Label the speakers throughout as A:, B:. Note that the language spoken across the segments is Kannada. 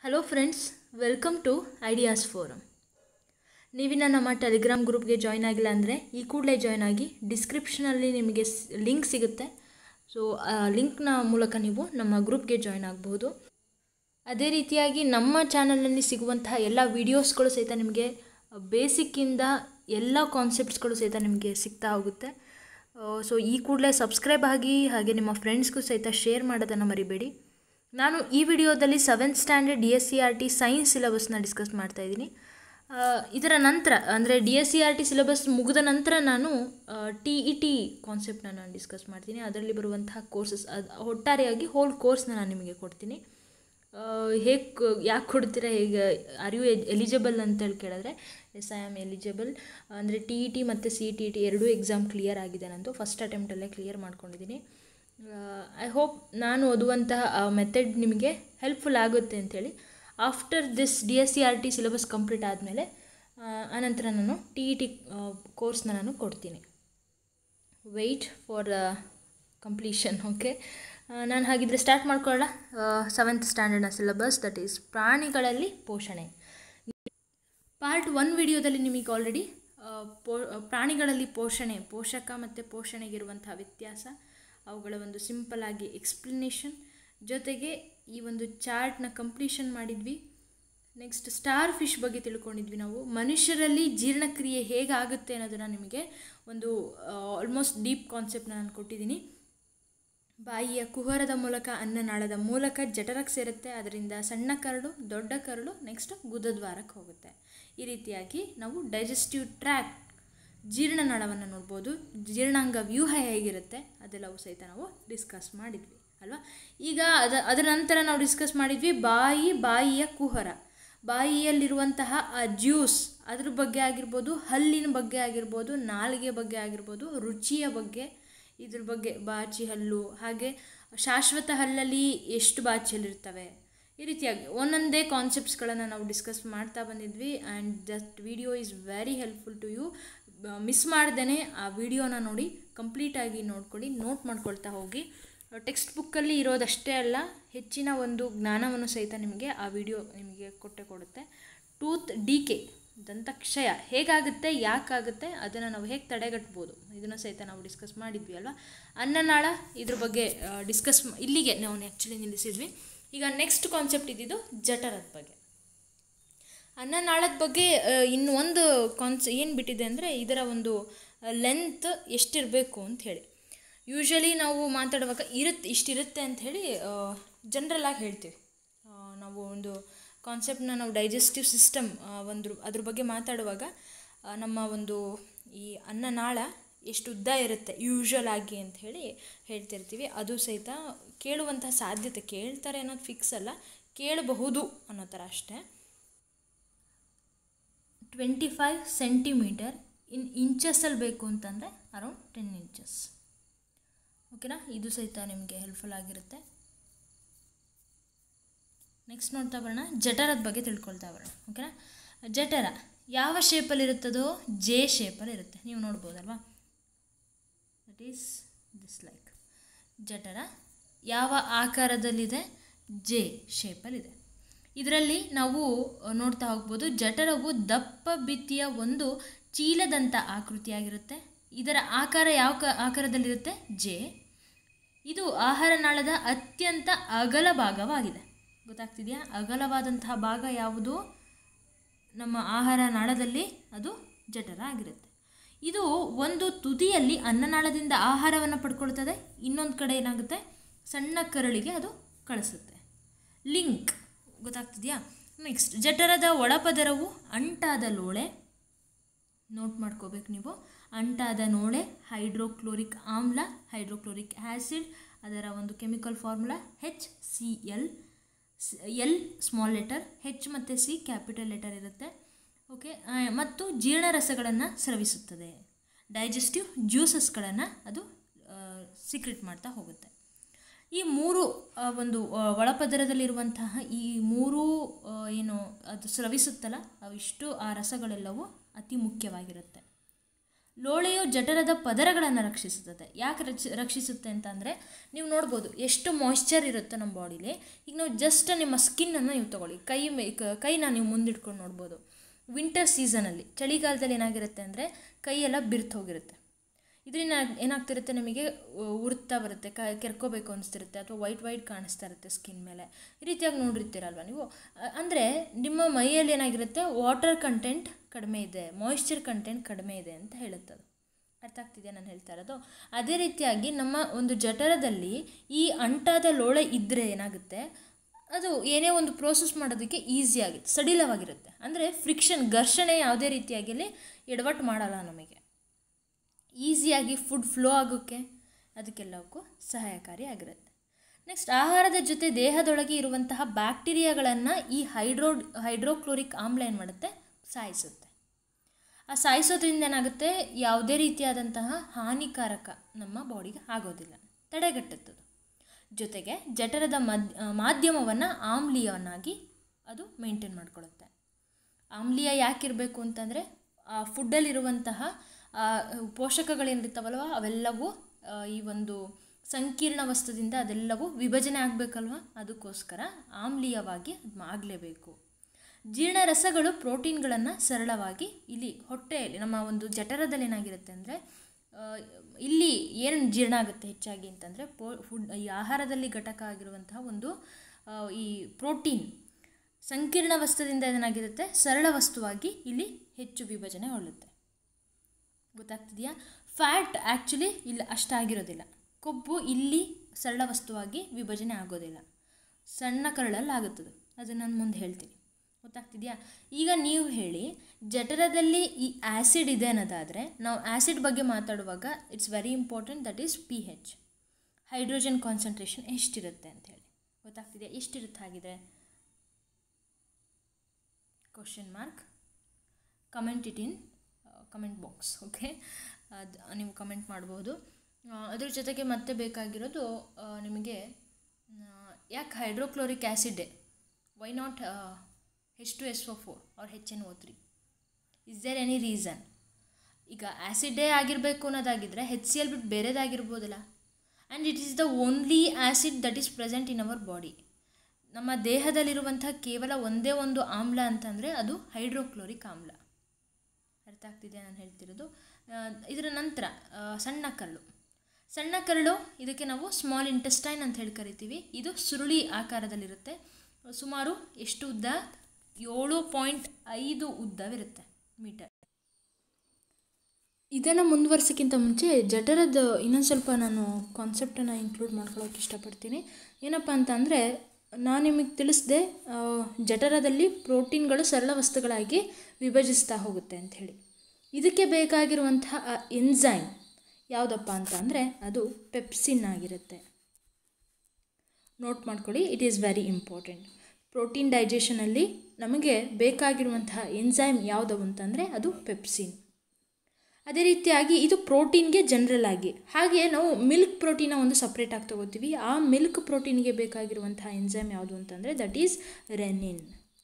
A: hello friends welcome to ideas forum ನೀವಿನ್ನ ನಮ್ಮ ಟೆಲಿಗ್ರಾಮ್ ಗ್ರೂಪ್ಗೆ ಜಾಯ್ನ್ ಆಗಿಲ್ಲ ಅಂದರೆ ಈ ಕೂಡಲೇ ಜಾಯ್ನ್ ಆಗಿ ಡಿಸ್ಕ್ರಿಪ್ಷನಲ್ಲಿ ನಿಮಗೆ ಲಿಂಕ್ ಸಿಗುತ್ತೆ ಸೊ ಆ ಲಿಂಕ್ನ ಮೂಲಕ ನೀವು ನಮ್ಮ ಗ್ರೂಪ್ಗೆ ಜಾಯ್ನ್ ಆಗಬಹುದು ಅದೇ ರೀತಿಯಾಗಿ ನಮ್ಮ ಚಾನಲಲ್ಲಿ ಸಿಗುವಂತಹ ಎಲ್ಲ ವೀಡಿಯೋಸ್ಗಳು ಸಹಿತ ನಿಮಗೆ ಬೇಸಿಕ್ಕಿಂದ ಎಲ್ಲ ಕಾನ್ಸೆಪ್ಟ್ಸ್ಗಳು ಸಹಿತ ನಿಮಗೆ ಸಿಗ್ತಾ ಹೋಗುತ್ತೆ ಸೊ ಈ ಕೂಡಲೇ ಸಬ್ಸ್ಕ್ರೈಬ್ ಆಗಿ ಹಾಗೆ ನಿಮ್ಮ ಫ್ರೆಂಡ್ಸ್ಗೂ ಸಹಿತ ಶೇರ್ ಮಾಡೋದನ್ನು ಮರಿಬೇಡಿ ನಾನು ಈ ವಿಡಿಯೋದಲ್ಲಿ seventh standard D S C R T science ಸಿಲೆಬಸ್ನ ಡಿಸ್ಕಸ್ ಮಾಡ್ತಾ ಇದ್ದೀನಿ ಇದರ ನಂತರ ಅಂದರೆ D S C R T syllabus ಮುಗಿದ ನಂತರ ನಾನು ಟಿ ಇ ಟಿ ಕಾನ್ಸೆಪ್ಟನ್ನ ನಾನು ಡಿಸ್ಕಸ್ ಮಾಡ್ತೀನಿ ಅದರಲ್ಲಿ ಬರುವಂತಹ ಕೋರ್ಸಸ್ ಅದು ಒಟ್ಟಾರೆಯಾಗಿ ಹೋಲ್ ಕೋರ್ಸ್ನ ನಾನು ನಿಮಗೆ ಕೊಡ್ತೀನಿ ಹೇಗೆ ಯಾಕೆ ಕೊಡ್ತೀರಾ ಹೇಗೆ ಆರ್ ಯು ಎಲಿಜಿಬಲ್ ಅಂತೇಳಿ ಕೇಳಿದ್ರೆ ಎಸ್ ಐ ಆಮ್ ಎಲಿಜಿಬಲ್ ಅಂದರೆ ಟಿ ಇ ಟಿ ಮತ್ತು ಸಿ ಟಿ ಇ ಟಿ ಎರಡೂ ಎಕ್ಸಾಮ್ ಕ್ಲಿಯರ್ ಆಗಿದೆ ನಂದು ಫಸ್ಟ್ ಅಟೆಂಪ್ಟಲ್ಲೇ ಕ್ಲಿಯರ್ ಮಾಡ್ಕೊಂಡಿದ್ದೀನಿ ಐ ಹೋಪ್ ನಾನು ಓದುವಂತಹ ಮೆಥಡ್ ನಿಮಗೆ ಹೆಲ್ಪ್ಫುಲ್ ಆಗುತ್ತೆ ಅಂಥೇಳಿ after this D S C R T syllabus complete ಆದಮೇಲೆ ಆನಂತರ ನಾನು ಟಿ ಇ ಟಿ ಕೋರ್ಸ್ನ ನಾನು ಕೊಡ್ತೀನಿ ವೆಯ್ಟ್ ಫಾರ್ ಕಂಪ್ಲೀಷನ್ ಓಕೆ ನಾನು ಹಾಗಿದ್ರೆ ಸ್ಟಾರ್ಟ್ ಮಾಡ್ಕೊಳ್ಳ ಸೆವೆಂತ್ ಸ್ಟ್ಯಾಂಡರ್ಡ್ನ ಸಿಲೆಬಸ್ ದಟ್ ಈಸ್ ಪ್ರಾಣಿಗಳಲ್ಲಿ ಪೋಷಣೆ ಪಾರ್ಟ್ ಒನ್ ವಿಡಿಯೋದಲ್ಲಿ ನಿಮಗೆ ಆಲ್ರೆಡಿ ಪೋ ಪ್ರಾಣಿಗಳಲ್ಲಿ ಪೋಷಣೆ ಪೋಷಕ ಮತ್ತು ಪೋಷಣೆಗಿರುವಂಥ ವ್ಯತ್ಯಾಸ ಅವುಗಳ ಒಂದು ಸಿಂಪಲ್ ಆಗಿ ಎಕ್ಸ್ಪ್ಲನೇಷನ್ ಜೊತೆಗೆ ಈ ಒಂದು ಚಾರ್ಟ್ನ ಕಂಪ್ಲೀಷನ್ ಮಾಡಿದ್ವಿ ನೆಕ್ಸ್ಟ್ ಸ್ಟಾರ್ ಫಿಶ್ ಬಗ್ಗೆ ತಿಳ್ಕೊಂಡಿದ್ವಿ ನಾವು ಮನುಷ್ಯರಲ್ಲಿ ಜೀರ್ಣಕ್ರಿಯೆ ಹೇಗಾಗುತ್ತೆ ಅನ್ನೋದನ್ನು ನಿಮಗೆ ಒಂದು ಆಲ್ಮೋಸ್ಟ್ ಡೀಪ್ ಕಾನ್ಸೆಪ್ಟ್ನ ನಾನು ಕೊಟ್ಟಿದ್ದೀನಿ ಬಾಯಿಯ ಕುಹರದ ಮೂಲಕ ಅನ್ನನಾಳದ ಮೂಲಕ ಜಠರಕ್ಕೆ ಸೇರುತ್ತೆ ಅದರಿಂದ ಸಣ್ಣ ಕರಳು ದೊಡ್ಡ ಕರಳು ನೆಕ್ಸ್ಟ್ ಗುದದ್ವಾರಕ್ಕೆ ಹೋಗುತ್ತೆ ಈ ರೀತಿಯಾಗಿ ನಾವು ಡೈಜೆಸ್ಟಿವ್ ಟ್ರ್ಯಾಕ್ ಜೀರ್ಣನಾಳವನ್ನು ನೋಡ್ಬೋದು ಜೀರ್ಣಾಂಗ ವ್ಯೂಹ ಹೇಗಿರುತ್ತೆ ಅದೆಲ್ಲವೂ ಸಹಿತ ನಾವು ಡಿಸ್ಕಸ್ ಮಾಡಿದ್ವಿ ಅಲ್ವಾ ಈಗ ಅದ ಅದರ ನಂತರ ನಾವು ಡಿಸ್ಕಸ್ ಮಾಡಿದ್ವಿ ಬಾಯಿ ಬಾಯಿಯ ಕುಹರ ಬಾಯಿಯಲ್ಲಿರುವಂತಹ ಆ ಜ್ಯೂಸ್ ಅದ್ರ ಬಗ್ಗೆ ಆಗಿರ್ಬೋದು ಹಲ್ಲಿನ ಬಗ್ಗೆ ಆಗಿರ್ಬೋದು ನಾಲಿಗೆ ಬಗ್ಗೆ ಆಗಿರ್ಬೋದು ರುಚಿಯ ಬಗ್ಗೆ ಇದ್ರ ಬಗ್ಗೆ ಬಾಚಿ ಹಲ್ಲು ಹಾಗೆ ಶಾಶ್ವತ ಹಲ್ಲಲ್ಲಿ ಎಷ್ಟು ಬಾಚಿ ಹಲ್ಲಿರ್ತವೆ ಈ ರೀತಿಯಾಗಿ ಒಂದೊಂದೇ ಕಾನ್ಸೆಪ್ಟ್ಸ್ಗಳನ್ನು ನಾವು ಡಿಸ್ಕಸ್ ಮಾಡ್ತಾ ಬಂದಿದ್ವಿ and that video is very helpful to you miss ಮಾಡ್ದೇ ಆ ವಿಡಿಯೋನ ನೋಡಿ ಕಂಪ್ಲೀಟಾಗಿ ನೋಡ್ಕೊಳ್ಳಿ ನೋಟ್ ಮಾಡ್ಕೊಳ್ತಾ ಹೋಗಿ ಟೆಕ್ಸ್ಟ್ ಬುಕ್ಕಲ್ಲಿ ಇರೋದಷ್ಟೇ ಅಲ್ಲ ಹೆಚ್ಚಿನ ಒಂದು ಜ್ಞಾನವನ್ನು ಸಹಿತ ನಿಮಗೆ ಆ ವಿಡಿಯೋ ನಿಮಗೆ ಕೊಟ್ಟೆ ಕೊಡುತ್ತೆ ಟೂತ್ ಡಿ ಕೆ ದಂತಕ್ಷಯ ಹೇಗಾಗುತ್ತೆ ಯಾಕಾಗುತ್ತೆ ಅದನ್ನು ನಾವು ಹೇಗೆ ತಡೆಗಟ್ಬೋದು ಇದನ್ನು ಸಹಿತ ನಾವು ಡಿಸ್ಕಸ್ ಮಾಡಿದ್ವಿ ಅಲ್ವಾ ಅನ್ನನಾಳ ಇದ್ರ ಬಗ್ಗೆ ಡಿಸ್ಕಸ್ ಇಲ್ಲಿಗೆ ನಾವು ಆ್ಯಕ್ಚುಲಿ ನಿಲ್ಲಿಸಿದ್ವಿ ಈಗ ನೆಕ್ಸ್ಟ್ ಕಾನ್ಸೆಪ್ಟ್ ಇದ್ದಿದ್ದು ಜಠರದ ಬಗ್ಗೆ ಅನ್ನನಾಳದ ಬಗ್ಗೆ ಇನ್ನು ಒಂದು ಕಾನ್ಸ್ ಏನು ಬಿಟ್ಟಿದೆ ಅಂದರೆ ಇದರ ಒಂದು ಲೆಂತ್ ಎಷ್ಟಿರಬೇಕು ಅಂತ ಹೇಳಿ ಯೂಶ್ವಲಿ ನಾವು ಮಾತಾಡುವಾಗ ಇರುತ್ತೆ ಇಷ್ಟಿರುತ್ತೆ ಅಂತ ಹೇಳಿ ಜನ್ರಲಾಗಿ ಹೇಳ್ತೀವಿ ನಾವು ಒಂದು ಕಾನ್ಸೆಪ್ಟನ್ನ ನಾವು ಡೈಜೆಸ್ಟಿವ್ ಸಿಸ್ಟಮ್ ಒಂದು ಅದ್ರ ಬಗ್ಗೆ ಮಾತಾಡುವಾಗ ನಮ್ಮ ಒಂದು ಈ ಅನ್ನನಾಳ ಎಷ್ಟು ಉದ್ದ ಇರುತ್ತೆ ಯೂಶ್ವಲ್ ಆಗಿ ಅಂತ ಹೇಳಿ ಹೇಳ್ತಿರ್ತೀವಿ ಅದು ಸಹಿತ ಕೇಳುವಂತಹ ಸಾಧ್ಯತೆ ಕೇಳ್ತಾರೆ ಅನ್ನೋದು ಫಿಕ್ಸ್ ಅಲ್ಲ ಕೇಳಬಹುದು ಅನ್ನೋ ಥರ ಅಷ್ಟೇ ಟ್ವೆಂಟಿ ಫೈವ್ ಸೆಂಟಿಮೀಟರ್ ಇನ್ ಇಂಚಸ್ಸಲ್ಲಿ ಬೇಕು ಅಂತಂದರೆ ಅರೌಂಡ್ ಟೆನ್ ಇಂಚಸ್ ಓಕೆನಾ ಇದು ಸಹಿತ ನಿಮಗೆ ಹೆಲ್ಪ್ಫುಲ್ ಆಗಿರುತ್ತೆ ನೆಕ್ಸ್ಟ್ ನೋಡ್ತಾ ಬರೋಣ ಜಠರದ ಬಗ್ಗೆ ತಿಳ್ಕೊಳ್ತಾ ಬರೋಣ ಓಕೆನಾ ಜಠರ ಯಾವ ಶೇಪಲ್ಲಿರುತ್ತದೋ ಜೆ ಶೇಪಲ್ಲಿ ಇರುತ್ತೆ ನೀವು ನೋಡ್ಬೋದಲ್ವಾ ದಟ್ ಈಸ್ ದಿಸ್ ಲೈಕ್ ಜಠರ ಯಾವ ಆಕಾರದಲ್ಲಿದೆ ಜೆ ಶೇಪಲ್ಲಿದೆ ಇದರಲ್ಲಿ ನಾವು ನೋಡ್ತಾ ಹೋಗ್ಬೋದು ಜಠರವು ದಪ್ಪ ಭಿತ್ತಿಯ ಒಂದು ಚೀಲದಂಥ ಆಕೃತಿಯಾಗಿರುತ್ತೆ ಇದರ ಆಕಾರ ಯಾವ ಕ ಆಕಾರದಲ್ಲಿರುತ್ತೆ ಜೆ ಇದು ಆಹಾರ ನಾಳದ ಅತ್ಯಂತ ಅಗಲ ಭಾಗವಾಗಿದೆ ಗೊತ್ತಾಗ್ತಿದೆಯಾ ಅಗಲವಾದಂತಹ ಭಾಗ ಯಾವುದು ನಮ್ಮ ಆಹಾರ ನಾಳದಲ್ಲಿ ಅದು ಜಠರ ಆಗಿರುತ್ತೆ ಇದು ಒಂದು ತುದಿಯಲ್ಲಿ ಅನ್ನನಾಳದಿಂದ ಆಹಾರವನ್ನು ಪಡ್ಕೊಳ್ತದೆ ಇನ್ನೊಂದು ಕಡೆ ಏನಾಗುತ್ತೆ ಸಣ್ಣ ಕರಳಿಗೆ ಅದು ಕಳಿಸುತ್ತೆ ಲಿಂಕ್ ಗೊತ್ತಾಗ್ತಿದೆಯಾ ನೆಕ್ಸ್ಟ್ ಜಠರದ ಒಳಪದರವು ಅಂಟಾದ ಲೋಳೆ ನೋಟ್ ಮಾಡ್ಕೋಬೇಕು ನೀವು ಅಂಟಾದ ನೋಳೆ ಹೈಡ್ರೋಕ್ಲೋರಿಕ್ ಆಮ್ಲ ಹೈಡ್ರೋಕ್ಲೋರಿಕ್ ಆ್ಯಸಿಡ್ ಅದರ ಒಂದು chemical formula H C L L small letter H ಮತ್ತು ಸಿ ಕ್ಯಾಪಿಟಲ್ ಲೆಟರ್ ಇರುತ್ತೆ ಓಕೆ ಮತ್ತು ಜೀರ್ಣರಸಗಳನ್ನು ಸ್ರವಿಸುತ್ತದೆ ಡೈಜೆಸ್ಟಿವ್ ಜ್ಯೂಸಸ್ಗಳನ್ನು ಅದು ಸೀಕ್ರೆಟ್ ಮಾಡ್ತಾ ಹೋಗುತ್ತೆ ಈ ಮೂರು ಒಂದು ಒಳಪದರದಲ್ಲಿರುವಂತಹ ಈ ಮೂರು ಏನು ಅದು ಸ್ರವಿಸುತ್ತಲ್ಲ ಅವಿಷ್ಟು ಆ ರಸಗಳೆಲ್ಲವೂ ಅತಿ ಮುಖ್ಯವಾಗಿರುತ್ತೆ ಲೋಳೆಯು ಜಠರದ ಪದರಗಳನ್ನು ರಕ್ಷಿಸುತ್ತದೆ ಯಾಕೆ ರಕ್ಷ ರಕ್ಷಿಸುತ್ತೆ ಅಂತ ಅಂದರೆ ನೀವು ನೋಡ್ಬೋದು ಎಷ್ಟು ಮಾಯ್ಶ್ಚರ್ ಇರುತ್ತೆ ನಮ್ಮ ಬಾಡಿಲಿ ಈಗ ನಾವು ಜಸ್ಟ್ ನಿಮ್ಮ ಸ್ಕಿನ್ನನ್ನು ನೀವು ತೊಗೊಳ್ಳಿ ಕೈ ಮೇ ಕ- ಕೈನ ನೀವು ಮುಂದಿಟ್ಕೊಂಡು ನೋಡ್ಬೋದು ವಿಂಟರ್ ಸೀಸನಲ್ಲಿ ಚಳಿಗಾಲದಲ್ಲಿ ಏನಾಗಿರುತ್ತೆ ಅಂದರೆ ಕೈಯೆಲ್ಲ ಬಿರ್ತು ಹೋಗಿರುತ್ತೆ ಇದರಿಂದ ಏನಾಗ್ತಿರುತ್ತೆ ನಿಮಗೆ ಉ- ಉರ್ತಾ ಬರುತ್ತೆ ಕ ಕೆರ್ಕೋಬೇಕು ಅನಿಸ್ತಿರುತ್ತೆ ಅಥವಾ ವೈಟ್ ವೈಟ್ ಕಾಣಿಸ್ತಾ ಇರುತ್ತೆ ಸ್ಕಿನ್ ಮೇಲೆ ಈ ರೀತಿಯಾಗಿ ನೋಡಿರ್ತೀರಲ್ವ ನೀವು ಅಂದರೆ ನಿಮ್ಮ ಮೈಯಲ್ಲಿ ಏನಾಗಿರುತ್ತೆ ವಾಟರ್ ಕಂಟೆಂಟ್ ಕಡಿಮೆ ಇದೆ ಮಾಯಿಶ್ಚರ್ ಕಂಟೆಂಟ್ ಕಡಿಮೆ ಇದೆ ಅಂತ ಹೇಳುತ್ತೆ ಅದು ಅರ್ಥ ಆಗ್ತಿದೆಯಾ ನಾನು ಹೇಳ್ತಾ ಇರೋದು ಅದೇ ರೀತಿಯಾಗಿ ನಮ್ಮ ಒಂದು ಜಠರದಲ್ಲಿ ಈ ಅಂಟಾದ ಲೋಳೆ ಇದ್ದರೆ ಏನಾಗುತ್ತೆ ಅದು ಏನೇ ಒಂದು ಪ್ರೋಸೆಸ್ ಮಾಡೋದಕ್ಕೆ ಈಸಿಯಾಗಿ ಸಡಿಲವಾಗಿರುತ್ತೆ ಅಂದರೆ ಫ್ರಿಕ್ಷನ್ ಘರ್ಷಣೆ ಯಾವುದೇ ರೀತಿಯಾಗಿ ಎಡವಟ್ಟು ಮಾಡಲ್ಲ ನಮಗೆ ಈಸಿಯಾಗಿ ಫುಡ್ ಫ್ಲೋ ಆಗೋಕ್ಕೆ ಅದಕ್ಕೆಲ್ಲವಕ್ಕೂ ಸಹಾಯಕಾರಿಯಾಗಿರುತ್ತೆ ನೆಕ್ಸ್ಟ್ ಆಹಾರದ ಜೊತೆ ದೇಹದೊಳಗೆ ಇರುವಂತಹ ಬ್ಯಾಕ್ಟೀರಿಯಾಗಳನ್ನು ಈ ಹೈಡ್ರೋ ಹೈಡ್ರೋಕ್ಲೋರಿಕ್ ಆಮ್ಲ ಏನು ಮಾಡುತ್ತೆ ಸಾಯಿಸುತ್ತೆ ಆ ಸಾಯಿಸೋದ್ರಿಂದ ಏನಾಗುತ್ತೆ ಯಾವುದೇ ರೀತಿಯಾದಂತಹ ಹಾನಿಕಾರಕ ನಮ್ಮ ಬಾಡಿಗೆ ಆಗೋದಿಲ್ಲ ತಡೆಗಟ್ಟುತ್ತದೆ ಜೊತೆಗೆ ಜಠರದ ಮದ್ ಮಾಧ್ಯಮವನ್ನು ಆಮ್ಲೀಯವನ್ನಾಗಿ ಅದು ಮೇಂಟೈನ್ ಮಾಡ್ಕೊಳ್ಳುತ್ತೆ ಆಮ್ಲೀಯ ಯಾಕಿರಬೇಕು ಅಂತಂದರೆ ಆ ಫುಡ್ಡಲ್ಲಿರುವಂತಹ ಆ, ಪೋಷಕಗಳೇನಿರ್ತಾವಲ್ವ ಅವೆಲ್ಲವೂ ಆ, ಈ ಒಂದು ಸಂಕೀರ್ಣ ವಸ್ತುದಿಂದ ಅದೆಲ್ಲವೂ ವಿಭಜನೆ ಆಗಬೇಕಲ್ವ ಅದಕ್ಕೋಸ್ಕರ ಆಮ್ಲೀಯವಾಗಿ ಅದು ಆಗಲೇಬೇಕು ಜೀರ್ಣರಸಗಳು ಪ್ರೋಟೀನ್ಗಳನ್ನು ಸರಳವಾಗಿ ಇಲ್ಲಿ ಹೊಟ್ಟೆಯಲ್ಲಿ ನಮ್ಮ ಒಂದು ಜಠರದಲ್ಲಿ ಏನಾಗಿರುತ್ತೆ ಅಂದರೆ ಇಲ್ಲಿ ಏನು ಜೀರ್ಣ ಆಗುತ್ತೆ ಹೆಚ್ಚಾಗಿ ಅಂತಂದರೆ ಪೋ ಫುಡ್ ಈ ಆಹಾರದಲ್ಲಿ ಘಟಕ ಆಗಿರುವಂತಹ ಒಂದು ಆ, ಈ ಪ್ರೋಟೀನ್ ಸಂಕೀರ್ಣ ವಸ್ತುದಿಂದ ಏನಾಗಿರುತ್ತೆ ಸರಳ ವಸ್ತುವಾಗಿ ಇಲ್ಲಿ ಹೆಚ್ಚು ವಿಭಜನೆಗೊಳ್ಳುತ್ತೆ ಗೊತ್ತಾಗ್ತಿದೆಯಾ ಫ್ಯಾಟ್ ಆ್ಯಕ್ಚುಲಿ ಇಲ್ಲಿ ಅಷ್ಟಾಗಿರೋದಿಲ್ಲ ಕೊಬ್ಬು ಇಲ್ಲಿ ಸರಳ ವಸ್ತುವಾಗಿ ವಿಭಜನೆ ಆಗೋದಿಲ್ಲ ಸಣ್ಣ ಕರಳಲ್ಲಿ ಆಗುತ್ತದೆ ಅದನ್ನು ನಾನು ಮುಂದೆ ಹೇಳ್ತೀನಿ ಗೊತ್ತಾಗ್ತಿದೆಯಾ ಈಗ ನೀವು ಹೇಳಿ ಜಠರದಲ್ಲಿ ಈ ಆ್ಯಸಿಡ್ ಇದೆ ಅನ್ನೋದಾದರೆ ನಾವು ಆ್ಯಸಿಡ್ ಬಗ್ಗೆ ಮಾತಾಡುವಾಗ it's very important that is P H hydrogen concentration ಎಷ್ಟಿರುತ್ತೆ ಅಂತ ಹೇಳಿ ಗೊತ್ತಾಗ್ತಿದೆಯಾ ಎಷ್ಟಿರುತ್ತೆ ಹಾಗಿದ್ರೆ question mark comment it in comment box okay ಅದು ನೀವು ಕಮೆಂಟ್ ಮಾಡ್ಬೋದು ಆ, ಅದ್ರ ಜೊತೆಗೆ ಮತ್ತೆ ಬೇಕಾಗಿರೋದು ಆ, ನಿಮಗೆ ಯಾಕೆ hydrochloric acid why not H two S O four or H N O three is there any reason ಈಗ ಆ್ಯಸಿಡೇ ಆಗಿರಬೇಕು ಅನ್ನೋದಾಗಿದ್ದರೆ ಹೆಚ್ ಸಿ ಎಲ್ ಬಿಟ್ಟು ಬೇರೆದಾಗಿರ್ಬೋದಲ್ಲ and it is the only acid that is present in our body ನಮ್ಮ ದೇಹದಲ್ಲಿರುವಂತಹ ಕೇವಲ ಒಂದೇ ಒಂದು ಆಮ್ಲ ಅಂತಂದರೆ ಅದು ಹೈಡ್ರೋಕ್ಲೋರಿಕ್ ಆಮ್ಲ ಅರ್ಥ ಆಗ್ತಿದೆ ನಾನು ಹೇಳ್ತಿರೋದು ಆ, ಇದರ ನಂತರ ಆ, ಸಣ್ಣ ಕರಳು ಸಣ್ಣ ಕರಳು ಇದಕ್ಕೆ ನಾವು ಸ್ಮಾಲ್ ಇಂಟೆಸ್ಟೈನ್ ಅಂತ ಹೇಳಿ ಕರಿತೀವಿ ಇದು ಸುರುಳಿ ಆಕಾರದಲ್ಲಿರುತ್ತೆ ಸುಮಾರು ಎಷ್ಟು ಉದ್ದ ಏಳು ಪಾಯಿಂಟ್ ಐದು ಉದ್ದವಿರುತ್ತೆ ಮೀಟರ್ ಇದನ್ನು ಮುಂದುವರ್ಸೋಕ್ಕಿಂತ ಮುಂಚೆ ಜಠರದ ಇನ್ನೊಂದು ಸ್ವಲ್ಪ ನಾನು ಕಾನ್ಸೆಪ್ಟನ್ನು ಇನ್ಕ್ಲೂಡ್ ಮಾಡ್ಕೊಳ್ಳೋಕೆ ಇಷ್ಟಪಡ್ತೀನಿ ಏನಪ್ಪ ಅಂತ ಅಂದರೆ ನಾನು ನಿಮಗೆ ತಿಳಿಸಿದೆ ಜಠರದಲ್ಲಿ ಪ್ರೋಟೀನ್ಗಳು ಸರಳ ವಸ್ತುಗಳಾಗಿ ವಿಭಜಿಸ್ತಾ ಹೋಗುತ್ತೆ ಅಂತ ಹೇಳಿ ಇದಕ್ಕೆ ಬೇಕಾಗಿರುವಂತಹ ಎನ್ಸೈಮ್ ಯಾವುದಪ್ಪ ಅಂತ ಅಂದರೆ ಅದು ಪೆಪ್ಸಿನ್ ಆಗಿರುತ್ತೆ ನೋಟ್ ಮಾಡ್ಕೊಳ್ಳಿ it is very important protein ಡೈಜೆಷನಲ್ಲಿ ನಮಗೆ ಬೇಕಾಗಿರುವಂತಹ ಎನ್ಸೈಮ್ ಯಾವುದವು ಅಂತಂದರೆ ಅದು ಪೆಪ್ಸಿನ್ ಅದೇ ರೀತಿಯಾಗಿ ಇದು ಪ್ರೋಟೀನ್ಗೆ ಜನರಲ್ ಆಗಿ ಹಾಗೆ ನಾವು ಮಿಲ್ಕ್ ಪ್ರೋಟೀನ ಒಂದು ಸಪ್ರೇಟ್ ಆಗಿ ತಗೋತೀವಿ ಆ ಮಿಲ್ಕ್ ಪ್ರೋಟೀನ್ಗೆ ಬೇಕಾಗಿರುವಂತಹ ಎನ್ಸೈಮ್ ಯಾವುದು ಅಂತಂದರೆ that is rennin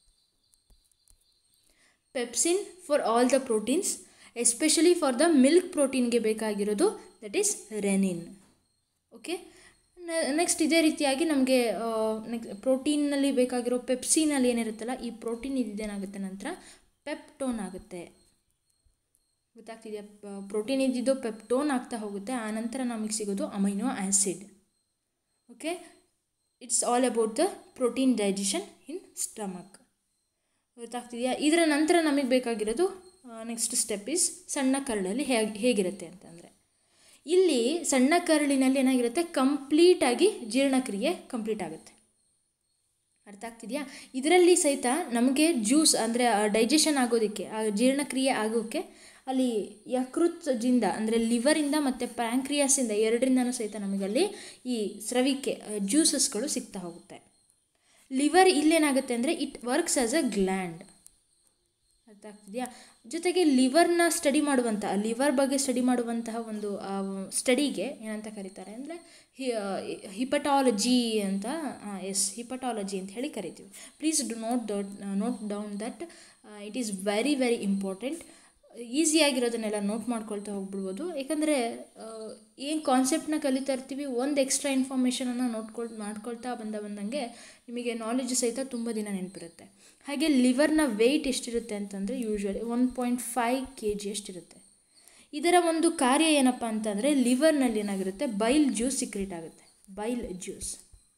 A: pepsin for all the proteins especially for the milk ಪ್ರೋಟೀನ್ಗೆ ಬೇಕಾಗಿರೋದು that is rennin okay next ಇದೇ ರೀತಿಯಾಗಿ ನಮಗೆ ನೆಕ್ಸ್ಟ್ ಪ್ರೋಟೀನಲ್ಲಿ ಬೇಕಾಗಿರೋ ಪೆಪ್ಸಿನಲ್ಲಿ ಏನಿರುತ್ತಲ್ಲ ಈ ಪ್ರೋಟೀನ್ ಇದೇನಾಗುತ್ತೆ ನಂತರ ಪೆಪ್ಟೋನ್ ಆಗುತ್ತೆ ಗೊತ್ತಾಗ್ತಿದೆಯಾ ಪ್ರೋಟೀನ್ ಇದ್ದಿದ್ದು ಪೆಪ್ಟೋನ್ ಆಗ್ತಾ ಹೋಗುತ್ತೆ ಆನಂತರ ನಮಗೆ ಸಿಗೋದು amino acid okay it's all about the protein digestion in stomach ಗೊತ್ತಾಗ್ತಿದೆಯಾ ಇದರ ನಂತರ ನಮಗೆ ಬೇಕಾಗಿರೋದು ನೆಕ್ಸ್ಟ್ ಸ್ಟೆಪ್ ಇಸ್ ಸಣ್ಣ ಕರಳಲ್ಲಿ ಹೇಗೆ ಹೇಗಿರುತ್ತೆ ಅಂತಂದರೆ ಇಲ್ಲಿ ಸಣ್ಣ ಕರಳಿನಲ್ಲಿ ಏನಾಗಿರುತ್ತೆ ಕಂಪ್ಲೀಟಾಗಿ ಜೀರ್ಣಕ್ರಿಯೆ ಕಂಪ್ಲೀಟ್ ಆಗುತ್ತೆ ಅರ್ಥ ಆಗ್ತಿದೆಯಾ ಇದರಲ್ಲಿ ಸಹಿತ ನಮಗೆ ಜ್ಯೂಸ್ ಅಂದರೆ ಡೈಜೆಷನ್ ಆಗೋದಕ್ಕೆ ಆ ಜೀರ್ಣಕ್ರಿಯೆ ಆಗೋಕ್ಕೆ ಅಲ್ಲಿ ಯಕೃತ್ದಿಂದ ಅಂದರೆ ಲಿವರಿಂದ ಮತ್ತು ಪ್ಯಾಂಕ್ರಿಯಾಸಿಂದ ಎರಡರಿಂದನೂ ಸಹಿತ ನಮಗಲ್ಲಿ ಈ ಸ್ರವಿಕೆ ಜ್ಯೂಸಸ್ಗಳು ಸಿಗ್ತಾ ಹೋಗುತ್ತೆ ಲಿವರ್ ಇಲ್ಲೇನಾಗುತ್ತೆ ಅಂದರೆ it works as a gland ಅರ್ಥ ಆಗ್ತಿದೆಯಾ ಜೊತೆಗೆ ಲಿವರ್ನ ಸ್ಟಡಿ ಮಾಡುವಂಥ ಲಿವರ್ ಬಗ್ಗೆ ಸ್ಟಡಿ ಮಾಡುವಂತಹ ಒಂದು ಸ್ಟಡಿಗೆ ಏನಂತ ಕರೀತಾರೆ ಅಂದರೆ ಹಿಪಟಾಲಜಿ ಅಂತ ಎಸ್ ಹಿಪಟಾಲಜಿ ಅಂತ ಹೇಳಿ ಕರಿತೀವಿ please do note that note down that it is very very important ಈಸಿಯಾಗಿರೋದನ್ನೆಲ್ಲ ನೋಟ್ ಮಾಡ್ಕೊಳ್ತಾ ಹೋಗ್ಬಿಡ್ಬೋದು ಯಾಕಂದರೆ ಏನು ಕಾನ್ಸೆಪ್ಟನ್ನ ಕಲಿತಾ ಇರ್ತೀವಿ ಒಂದು ಎಕ್ಸ್ಟ್ರಾ ಇನ್ಫಾರ್ಮೇಷನನ್ನು ನೋಡ್ಕೊಳ್ ಮಾಡ್ಕೊಳ್ತಾ ಬಂದ ಬಂದಂಗೆ ನಿಮಗೆ ನಾಲೆಜ್ ಸಹಿತ ತುಂಬ ದಿನ ನೆನಪಿರುತ್ತೆ ಹಾಗೆ ಲಿವರ್ನ ವೆಯ್ಟ್ ಎಷ್ಟಿರುತ್ತೆ ಅಂತಂದರೆ usually one point five K G ಅಷ್ಟಿರುತ್ತೆ ಇದರ ಒಂದು ಕಾರ್ಯ ಏನಪ್ಪ ಅಂತಂದರೆ ಲಿವರ್ನಲ್ಲಿ ಏನಾಗಿರುತ್ತೆ ಬೈಲ್ ಜ್ಯೂಸ್ ಸಿಕ್ರೇಟ್ ಆಗುತ್ತೆ ಬೈಲ್ ಜ್ಯೂಸ್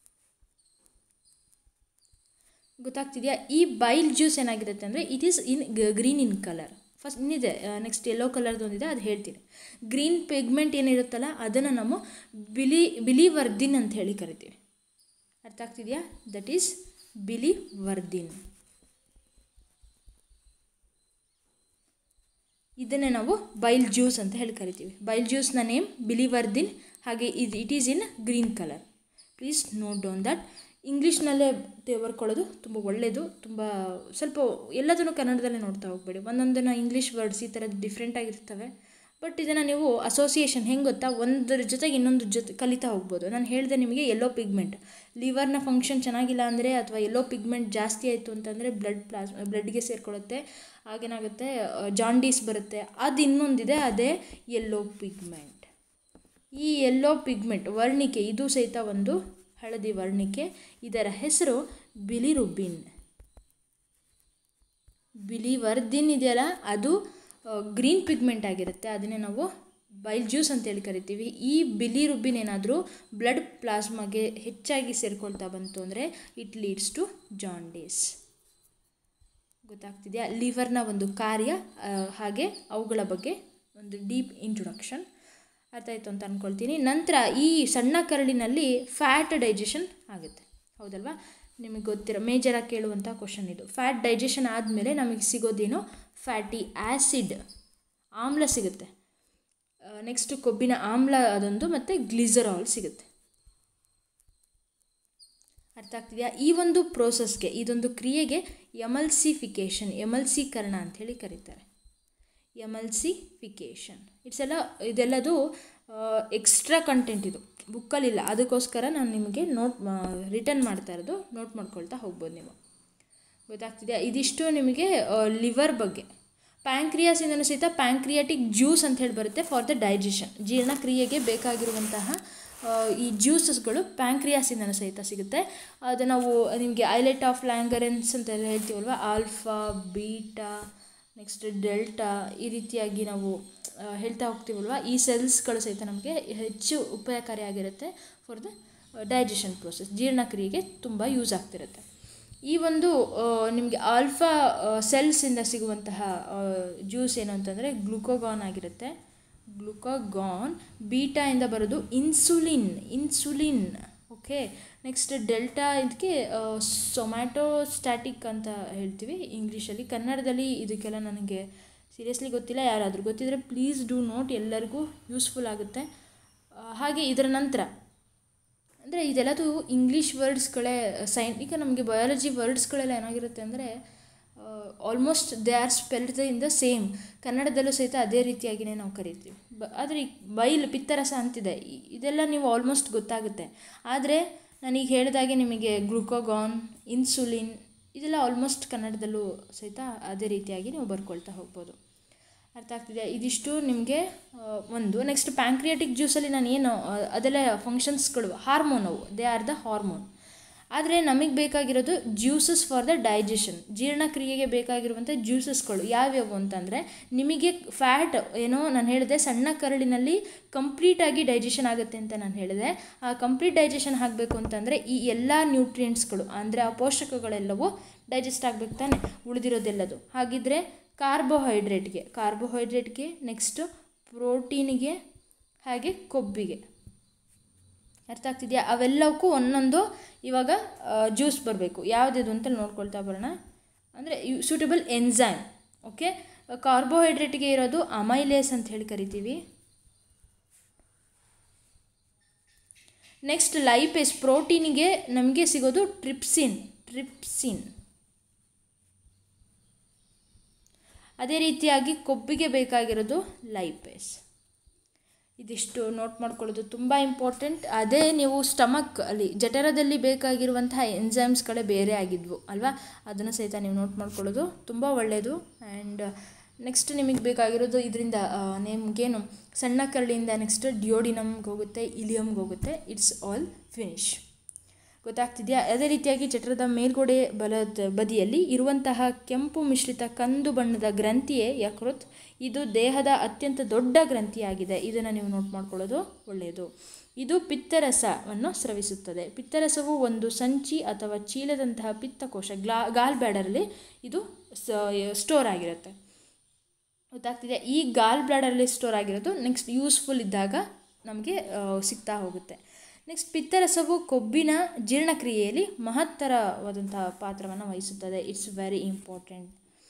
A: ಗೊತ್ತಾಗ್ತಿದೆಯಾ ಈ ಬೈಲ್ ಜ್ಯೂಸ್ ಏನಾಗಿರುತ್ತೆ ಅಂದರೆ it is in green in colour first ಇನ್ನಿದೆ ನೆಕ್ಸ್ಟ್ ಯೆಲ್ಲೋ ಕಲರ್ದು ಒಂದಿದೆ ಅದು ಹೇಳ್ತೀನಿ ಗ್ರೀನ್ ಪಿಗ್ಮೆಂಟ್ ಏನಿರುತ್ತಲ್ಲ ಅದನ್ನು ನಾವು ಬಿಲಿ ಬಿಲಿವರ್ದಿನ್ ಅಂತ ಹೇಳಿ ಕರಿತೀವಿ ಅರ್ಥ ಆಗ್ತಿದೆಯಾ ದಟ್ ಈಸ್ ಬಿಲಿವರ್ದಿನ್ ಇದನ್ನೇ ನಾವು ಬೈಲ್ ಜ್ಯೂಸ್ ಅಂತ ಹೇಳಿ ಕರಿತೀವಿ ಬೈಲ್ ಜ್ಯೂಸ್ನ ನೇಮ್ ಬಿಲಿವರ್ದಿನ್ ಹಾಗೆ ಇದು it is in green colour please note down that ಇಂಗ್ಲೀಷ್ನಲ್ಲೇ ಬರ್ಕೊಳ್ಳೋದು ತುಂಬ ಒಳ್ಳೆಯದು ತುಂಬ ಸ್ವಲ್ಪ ಎಲ್ಲದನ್ನು ಕನ್ನಡದಲ್ಲೇ ನೋಡ್ತಾ ಹೋಗಬೇಡಿ ಒಂದೊಂದನ್ನು ಇಂಗ್ಲೀಷ್ ವರ್ಡ್ಸ್ ಈ ಥರದ್ದು ಡಿಫ್ರೆಂಟ್ ಆಗಿರ್ತವೆ ಬಟ್ ಇದನ್ನು ನೀವು ಅಸೋಸಿಯೇಷನ್ ಹೆಂಗೆ ಗೊತ್ತಾ ಒಂದರ ಜೊತೆಗೆ ಇನ್ನೊಂದು ಜೊತೆ ಕಲಿತಾ ಹೋಗ್ಬೋದು ನಾನು ಹೇಳಿದೆ ನಿಮಗೆ ಎಲ್ಲೋ ಪಿಗ್ಮೆಂಟ್ ಲಿವರ್ನ ಫಂಕ್ಷನ್ ಚೆನ್ನಾಗಿಲ್ಲ ಅಂದರೆ ಅಥವಾ ಎಲ್ಲೋ ಪಿಗ್ಮೆಂಟ್ ಜಾಸ್ತಿ ಆಯಿತು ಅಂತಂದರೆ ಬ್ಲಡ್ ಪ್ಲಾಸ್ ಬ್ಲಡ್ಗೆ ಸೇರಿಕೊಳ್ಳುತ್ತೆ ಆಗೇನಾಗುತ್ತೆ ಜಾಂಡೀಸ್ ಬರುತ್ತೆ ಅದು ಇನ್ನೊಂದಿದೆ ಅದೇ ಎಲ್ಲೋ ಪಿಗ್ಮೆಂಟ್ ಈ ಎಲ್ಲೋ ಪಿಗ್ಮೆಂಟ್ ವರ್ಣಿಕೆ ಇದು ಸಹಿತ ಒಂದು ಹಳದಿ ವರ್ಣಿಕೆ ಇದರ ಹೆಸರು ಬಿಲಿರುಬಿನ್ ಬಿಲಿವರ್ದಿನ್ ಇದೆಯಲ್ಲ ಅದು ಗ್ರೀನ್ ಪಿಗ್ಮೆಂಟ್ ಆಗಿರುತ್ತೆ ಅದನ್ನೇ ನಾವು ಬೈಲ್ ಜ್ಯೂಸ್ ಅಂತೇಳಿ ಕರಿತೀವಿ ಈ ಬಿಲಿರುಬಿನ್ ಏನಾದರೂ ಬ್ಲಡ್ ಪ್ಲಾಸ್ಮಾಗೆ ಹೆಚ್ಚಾಗಿ ಸೇರಿಕೊಳ್ತಾ ಬಂತು ಅಂದರೆ ಇಟ್ ಲೀಡ್ಸ್ ಟು ಜಾಂಡೀಸ್ ಗೊತ್ತಾಗ್ತಿದೆಯಾ ಲಿವರ್ನ ಒಂದು ಕಾರ್ಯ ಹಾಗೆ ಅವುಗಳ ಬಗ್ಗೆ ಒಂದು ಡೀಪ್ ಇಂಟ್ರೊಡಕ್ಷನ್ ಅರ್ಥ ಆಯಿತು ಅಂತ ಅಂದ್ಕೊಳ್ತೀನಿ ನಂತರ ಈ ಸಣ್ಣ ಕರಳಿನಲ್ಲಿ ಫ್ಯಾಟ್ ಡೈಜೆಷನ್ ಆಗುತ್ತೆ ಹೌದಲ್ವಾ ನಿಮಗೆ ಗೊತ್ತಿರೋ ಮೇಜರಾಗಿ ಕೇಳುವಂಥ ಕ್ವಶನ್ ಇದು ಫ್ಯಾಟ್ ಡೈಜೆಷನ್ ಆದಮೇಲೆ ನಮಗೆ ಸಿಗೋದೇನು ಫ್ಯಾಟಿ ಆ್ಯಸಿಡ್ ಆಮ್ಲ ಸಿಗುತ್ತೆ ನೆಕ್ಸ್ಟ್ ಕೊಬ್ಬಿನ ಆಮ್ಲ ಅದೊಂದು ಮತ್ತು ಗ್ಲಿಸರಾಲ್ ಸಿಗುತ್ತೆ ಅರ್ಥ ಆಗ್ತಿದೆಯಾ ಈ ಒಂದು ಪ್ರೋಸೆಸ್ಗೆ ಇದೊಂದು ಕ್ರಿಯೆಗೆ ಎಮಲ್ಸಿಫಿಕೇಷನ್ ಎಮಲ್ಸೀಕರಣ ಅಂಥೇಳಿ ಕರೀತಾರೆ ಎಮಲ್ಸಿಫಿಕೇಷನ್ ಇಟ್ಸ್ ಎಲ್ಲ ಇದೆಲ್ಲದು ಎಕ್ಸ್ಟ್ರಾ ಕಂಟೆಂಟ್ ಇದು ಬುಕ್ಕಲ್ಲಿಲ್ಲ ಅದಕ್ಕೋಸ್ಕರ ನಾನು ನಿಮಗೆ ನೋಟ್ ರಿಟರ್ನ್ ಮಾಡ್ತಾ ಇರೋದು ನೋಟ್ ಮಾಡ್ಕೊಳ್ತಾ ಹೋಗ್ಬೋದು ನೀವು ಗೊತ್ತಾಗ್ತಿದೆಯಾ ಇದಿಷ್ಟು ನಿಮಗೆ ಲಿವರ್ ಬಗ್ಗೆ ಪ್ಯಾಂಕ್ರಿಯಾಸಿಂದನೂ ಸಹಿತ ಪ್ಯಾಂಕ್ರಿಯಾಟಿಕ್ ಜ್ಯೂಸ್ ಅಂತ ಹೇಳಿ ಬರುತ್ತೆ ಫಾರ್ ದ ಡೈಜೆಷನ್ ಜೀರ್ಣಕ್ರಿಯೆಗೆ ಬೇಕಾಗಿರುವಂತಹ ಈ ಜ್ಯೂಸಸ್ಗಳು ಪ್ಯಾಂಕ್ರಿಯಾಸಿಂದನೂ ಸಹಿತ ಸಿಗುತ್ತೆ ಅದು ನಾವು ನಿಮಗೆ ಐಲೆಟ್ ಆಫ್ ಲ್ಯಾಂಗರೆನ್ಸ್ ಅಂತ ಎಲ್ಲ ಹೇಳ್ತೀವಲ್ವ ಆಲ್ಫಾ ಬೀಟಾ ನೆಕ್ಸ್ಟ್ ಡೆಲ್ಟಾ ಈ ರೀತಿಯಾಗಿ ನಾವು ಹೇಳ್ತಾ ಹೋಗ್ತೀವಲ್ವ ಈ ಸೆಲ್ಸ್ಗಳು ಸಹಿತ ನಮಗೆ ಹೆಚ್ಚು ಉಪಯೋಗಕಾರಿಯಾಗಿರುತ್ತೆ ಫಾರ್ ದ ಡೈಜೆಷನ್ ಪ್ರೋಸೆಸ್ ಜೀರ್ಣಕ್ರಿಯೆಗೆ ತುಂಬ ಯೂಸ್ ಆಗ್ತಿರುತ್ತೆ ಈ ಒಂದು ನಿಮಗೆ ಆಲ್ಫಾ ಸೆಲ್ಸಿಂದ ಸಿಗುವಂತಹ ಜ್ಯೂಸ್ ಏನು ಅಂತಂದರೆ ಗ್ಲುಕೋಗಾನ್ ಆಗಿರುತ್ತೆ ಗ್ಲುಕೋಗಾನ್ ಬೀಟಾಯಿಂದ ಬರೋದು insulin insulin okay next delta ಇದಕ್ಕೆ ಸೊಮ್ಯಾಟೋಸ್ಟ್ಯಾಟಿಕ್ ಅಂತ ಹೇಳ್ತೀವಿ ಇಂಗ್ಲೀಷಲ್ಲಿ ಕನ್ನಡದಲ್ಲಿ ಇದಕ್ಕೆಲ್ಲ ನನಗೆ ಸೀರಿಯಸ್ಲಿ ಗೊತ್ತಿಲ್ಲ ಯಾರಾದರೂ ಗೊತ್ತಿದ್ದರೆ ಪ್ಲೀಸ್ ಡೂ ನೋಟ್ ಎಲ್ಲರಿಗೂ ಯೂಸ್ಫುಲ್ ಆಗುತ್ತೆ ಹಾಗೆ ಇದರ ನಂತರ ಅಂದರೆ ಇದೆಲ್ಲದು ಇಂಗ್ಲೀಷ್ ವರ್ಡ್ಸ್ಗಳೇ ಸೈನ್ ಈಗ ನಮಗೆ ಬಯಾಲಜಿ ವರ್ಡ್ಸ್ಗಳೆಲ್ಲ ಏನಾಗಿರುತ್ತೆ ಅಂದರೆ almost they are spelled in the same ಕನ್ನಡದಲ್ಲೂ ಸಹಿತ ಅದೇ ರೀತಿಯಾಗಿಯೇ ನಾವು ಕರಿತೀವಿ ಬ ಆದರೆ ಈ ಬೈಲ್ ಪಿತ್ತರಸ ಅಂತಿದೆ ಇದೆಲ್ಲ ನೀವು ಆಲ್ಮೋಸ್ಟ್ ಗೊತ್ತಾಗುತ್ತೆ ಆದರೆ ನಾನೀಗ ಹೇಳಿದಾಗೆ ನಿಮಗೆ ಗ್ಲುಕೋಗಾನ್ ಇನ್ಸುಲಿನ್ ಇದೆಲ್ಲ ಆಲ್ಮೋಸ್ಟ್ ಕನ್ನಡದಲ್ಲೂ ಸಹಿತ ಅದೇ ರೀತಿಯಾಗಿ ನೀವು ಬರ್ಕೊಳ್ತಾ ಹೋಗ್ಬೋದು ಅರ್ಥ ಆಗ್ತಿದೆ ಇದಿಷ್ಟು ನಿಮಗೆ ಒಂದು ನೆಕ್ಸ್ಟ್ ಪ್ಯಾಂಕ್ರಿಯಾಟಿಕ್ ಜ್ಯೂಸಲ್ಲಿ ನಾನು ಏನು ಅದೆಲ್ಲ ಫಂಕ್ಷನ್ಸ್ಗಳು ಹಾರ್ಮೋನ್ ಅವು ದೇ ಆರ್ ದ ಹಾರ್ಮೋನ್ ಆದರೆ ನಮಗೆ ಬೇಕಾಗಿರೋದು ಜ್ಯೂಸಸ್ ಫಾರ್ ದ ಡೈಜೆಷನ್ ಜೀರ್ಣಕ್ರಿಯೆಗೆ ಬೇಕಾಗಿರುವಂಥ ಜ್ಯೂಸಸ್ಗಳು ಯಾವ್ಯಾವು ಅಂತಂದರೆ ನಿಮಗೆ ಫ್ಯಾಟ್ ಏನೋ ನಾನು ಹೇಳಿದೆ ಸಣ್ಣ ಕರಳಿನಲ್ಲಿ ಕಂಪ್ಲೀಟಾಗಿ ಡೈಜೆಷನ್ ಆಗುತ್ತೆ ಅಂತ ನಾನು ಹೇಳಿದೆ ಆ ಕಂಪ್ಲೀಟ್ ಡೈಜೆಷನ್ ಆಗಬೇಕು ಅಂತಂದರೆ ಈ ಎಲ್ಲ ನ್ಯೂಟ್ರಿಯೆಂಟ್ಸ್ಗಳು ಅಂದರೆ ಆ ಪೋಷಕಗಳೆಲ್ಲವೂ ಡೈಜೆಸ್ಟ್ ಆಗಬೇಕು ತಾನೆ ಉಳಿದಿರೋದೆಲ್ಲದು ಹಾಗಿದ್ರೆ ಕಾರ್ಬೋಹೈಡ್ರೇಟ್ಗೆ ಕಾರ್ಬೋಹೈಡ್ರೇಟ್ಗೆ ನೆಕ್ಸ್ಟು ಪ್ರೋಟೀನಿಗೆ ಹಾಗೆ ಕೊಬ್ಬಿಗೆ ಅರ್ಥ ಆಗ್ತಿದೆಯಾ ಅವೆಲ್ಲವಕ್ಕೂ ಒಂದೊಂದು ಇವಾಗ ಜ್ಯೂಸ್ ಬರಬೇಕು ಯಾವುದಿದು ಅಂತ ನೋಡ್ಕೊಳ್ತಾ ಬರೋಣ ಅಂದರೆ ಸೂಟಬಲ್ ಎನ್ಸೈಮ್ ಓಕೆ ಕಾರ್ಬೋಹೈಡ್ರೇಟ್ಗೆ ಇರೋದು ಅಮೈಲೇಸ್ ಅಂತ ಹೇಳಿ ಕರಿತೀವಿ ನೆಕ್ಸ್ಟ್ ಲೈಪೇಸ್ ಪ್ರೋಟೀನಿಗೆ ನಮಗೆ ಸಿಗೋದು ಟ್ರಿಪ್ಸಿನ್ ಟ್ರಿಪ್ಸಿನ್ ಅದೇ ರೀತಿಯಾಗಿ ಕೊಬ್ಬಿಗೆ ಬೇಕಾಗಿರೋದು ಲೈಪೇಸ್ ಇದಿಷ್ಟು ನೋಟ್ ಮಾಡ್ಕೊಳ್ಳೋದು ತುಂಬ ಇಂಪಾರ್ಟೆಂಟ್ ಅದೇ ನೀವು ಸ್ಟಮಕ್ ಅಲ್ಲಿ ಜಠರದಲ್ಲಿ ಬೇಕಾಗಿರುವಂತಹ ಎನ್ಸೈಮ್ಸ್ಗಳೇ ಬೇರೆ ಆಗಿದ್ವು ಅಲ್ವಾ ಅದನ್ನು ಸಹಿತ ನೀವು ನೋಟ್ ಮಾಡ್ಕೊಳ್ಳೋದು ತುಂಬ ಒಳ್ಳೆಯದು ಆ್ಯಂಡ್ ನೆಕ್ಸ್ಟ್ ನಿಮಗೆ ಬೇಕಾಗಿರೋದು ಇದರಿಂದ ನಿಮಗೇನು ಸಣ್ಣ ಕರಳಿಂದ ನೆಕ್ಸ್ಟ್ ಡಿಯೋಡಿನಮ್ಗೆ ಹೋಗುತ್ತೆ ಇಲಿಯಮ್ಗೆ ಹೋಗುತ್ತೆ ಇಟ್ಸ್ ಆಲ್ ಫಿನಿಶ್ ಗೊತ್ತಾಗ್ತಿದೆಯಾ ಅದೇ ರೀತಿಯಾಗಿ ಜಠರದ ಮೇಲ್ಗೋಡೆ ಬಲದ ಬದಿಯಲ್ಲಿ ಇರುವಂತಹ ಕೆಂಪು ಮಿಶ್ರಿತ ಕಂದು ಬಣ್ಣದ ಗ್ರಂಥಿಯೇ ಯಕೃತ್ ಇದು ದೇಹದ ಅತ್ಯಂತ ದೊಡ್ಡ ಗ್ರಂಥಿಯಾಗಿದೆ ಇದನ್ನು ನೀವು ನೋಟ್ ಮಾಡ್ಕೊಳ್ಳೋದು ಒಳ್ಳೆಯದು ಇದು ಪಿತ್ತರಸವನ್ನು ಸ್ರವಿಸುತ್ತದೆ ಪಿತ್ತರಸವು ಒಂದು ಸಂಚಿ ಅಥವಾ ಚೀಲದಂತಹ ಪಿತ್ತಕೋಶ ಗ್ಲಾ ಗಾಲ್ ಬ್ಯಾಡರಲ್ಲಿ ಇದು ಸ್ಟೋರ್ ಆಗಿರುತ್ತೆ ಗೊತ್ತಾಗ್ತಿದೆ ಈ ಗಾಲ್ ಬ್ಲಾಡರಲ್ಲಿ ಸ್ಟೋರ್ ಆಗಿರೋದು ನೆಕ್ಸ್ಟ್ ಯೂಸ್ಫುಲ್ ಇದ್ದಾಗ ನಮಗೆ ಸಿಗ್ತಾ ಹೋಗುತ್ತೆ ನೆಕ್ಸ್ಟ್ ಪಿತ್ತರಸವು ಕೊಬ್ಬಿನ ಜೀರ್ಣಕ್ರಿಯೆಯಲ್ಲಿ ಮಹತ್ತರವಾದಂತಹ ಪಾತ್ರವನ್ನು ವಹಿಸುತ್ತದೆ ಇಟ್ಸ್ ವೆರಿ ಇಂಪಾರ್ಟೆಂಟ್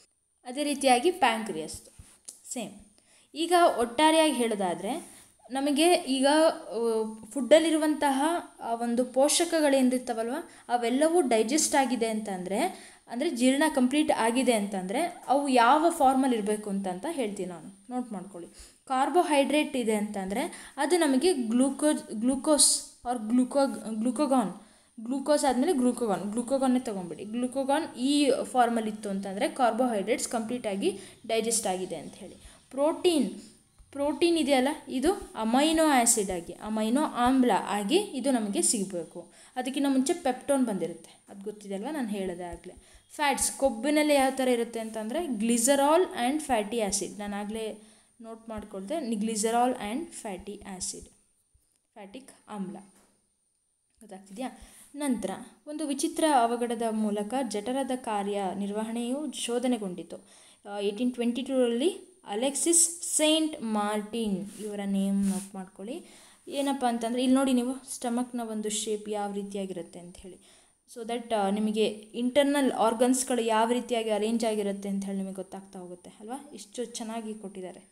A: ಅದೇ ರೀತಿಯಾಗಿ ಪ್ಯಾಂಕ್ರಿಯಸ್ ಸೇಮ್ ಈಗ ಒಟ್ಟಾರೆಯಾಗಿ ಹೇಳೋದಾದರೆ ನಮಗೆ ಈಗ ಫುಡ್ಡಲ್ಲಿರುವಂತಹ ಆ ಒಂದು ಪೋಷಕಗಳೇನಿರ್ತಾವಲ್ವ ಅವೆಲ್ಲವೂ ಡೈಜೆಸ್ಟ್ ಆಗಿದೆ ಅಂತಂದರೆ ಅಂದರೆ ಜೀರ್ಣ ಕಂಪ್ಲೀಟ್ ಆಗಿದೆ ಅಂತಂದರೆ ಅವು ಯಾವ ಫಾರ್ಮಲ್ಲಿ ಇರಬೇಕು ಅಂತಂತ ಹೇಳ್ತೀನಿ ನಾನು ನೋಟ್ ಮಾಡ್ಕೊಳ್ಳಿ ಕಾರ್ಬೋಹೈಡ್ರೇಟ್ ಇದೆ ಅಂತಂದರೆ ಅದು ನಮಗೆ glucose glucose or gluco glucagon glucose ಆದಮೇಲೆ ಗ್ಲೂಕೋಗಾನ್ ಗ್ಲೂಕೋಗಾನ್ನೇ ತೊಗೊಂಬಿಡಿ ಗ್ಲೂಕೋಗಾನ್ ಈ ಫಾರ್ಮಲ್ಲಿ ಇತ್ತು ಅಂತಂದರೆ ಕಾರ್ಬೋಹೈಡ್ರೇಟ್ಸ್ ಕಂಪ್ಲೀಟಾಗಿ ಡೈಜೆಸ್ಟ್ ಆಗಿದೆ ಅಂತ ಹೇಳಿ ಪ್ರೋಟೀನ್ ಪ್ರೋಟೀನ್ ಇದೆಯಲ್ಲ ಇದು ಅಮೈನೋ ಆ್ಯಸಿಡ್ ಆಗಿ ಅಮೈನೋ ಆಮ್ಲ ಆಗಿ ಇದು ನಮಗೆ ಸಿಗಬೇಕು ಅದಕ್ಕಿಂತ ಮುಂಚೆ ಪೆಪ್ಟೋನ್ ಬಂದಿರುತ್ತೆ ಅದು ಗೊತ್ತಿದೆ ಅಲ್ವಾ ನಾನು ಹೇಳಿದೆ ಆಗಲೇ ಫ್ಯಾಟ್ಸ್ ಕೊಬ್ಬಿನಲ್ಲಿ ಯಾವ ಥರ ಇರುತ್ತೆ ಅಂತಂದರೆ ಗ್ಲಿಸರಾಲ್ ಆ್ಯಂಡ್ ಫ್ಯಾಟಿ ಆ್ಯಸಿಡ್ ನಾನು ಆಗಲೇ ನೋಟ್ ಮಾಡ್ಕೊಳ್ದೆ ಗ್ಲಿಸರಾಲ್ ಆ್ಯಂಡ್ ಫ್ಯಾಟಿ ಆ್ಯಸಿಡ್ ಫ್ಯಾಟಿಕ್ ಆಮ್ಲ ಗೊತ್ತಾಗ್ತಿದೆಯಾ ನಂತರ ಒಂದು ವಿಚಿತ್ರ ಅವಘಡದ ಮೂಲಕ ಜಠರದ ಕಾರ್ಯ ನಿರ್ವಹಣೆಯು ಶೋಧನೆಗೊಂಡಿತು ಏಯ್ಟೀನ್ ಟ್ವೆಂಟಿ ಟೂರಲ್ಲಿ ಅಲೆಕ್ಸಿಸ್ ಸೇಂಟ್ ಮಾರ್ಟಿನ್ ಇವರ ನೇಮ್ ನೋಟ್ ಮಾಡ್ಕೊಳ್ಳಿ ಏನಪ್ಪ ಅಂತಂದರೆ ಇಲ್ಲಿ ನೋಡಿ ನೀವು ಸ್ಟಮಕ್ನ ಒಂದು ಶೇಪ್ ಯಾವ ರೀತಿಯಾಗಿರುತ್ತೆ ಅಂತ ಹೇಳಿ ಸೊ ದಟ್ ನಿಮಗೆ ಇಂಟರ್ನಲ್ ಆರ್ಗನ್ಸ್ಗಳು ಯಾವ ರೀತಿಯಾಗಿ ಅರೇಂಜ್ ಆಗಿರುತ್ತೆ ಅಂತ ಹೇಳಿ ನಿಮಗೆ ಗೊತ್ತಾಗ್ತಾ ಹೋಗುತ್ತೆ ಅಲ್ವಾ ಇಷ್ಟು ಚೆನ್ನಾಗಿ ಕೊಟ್ಟಿದ್ದಾರೆ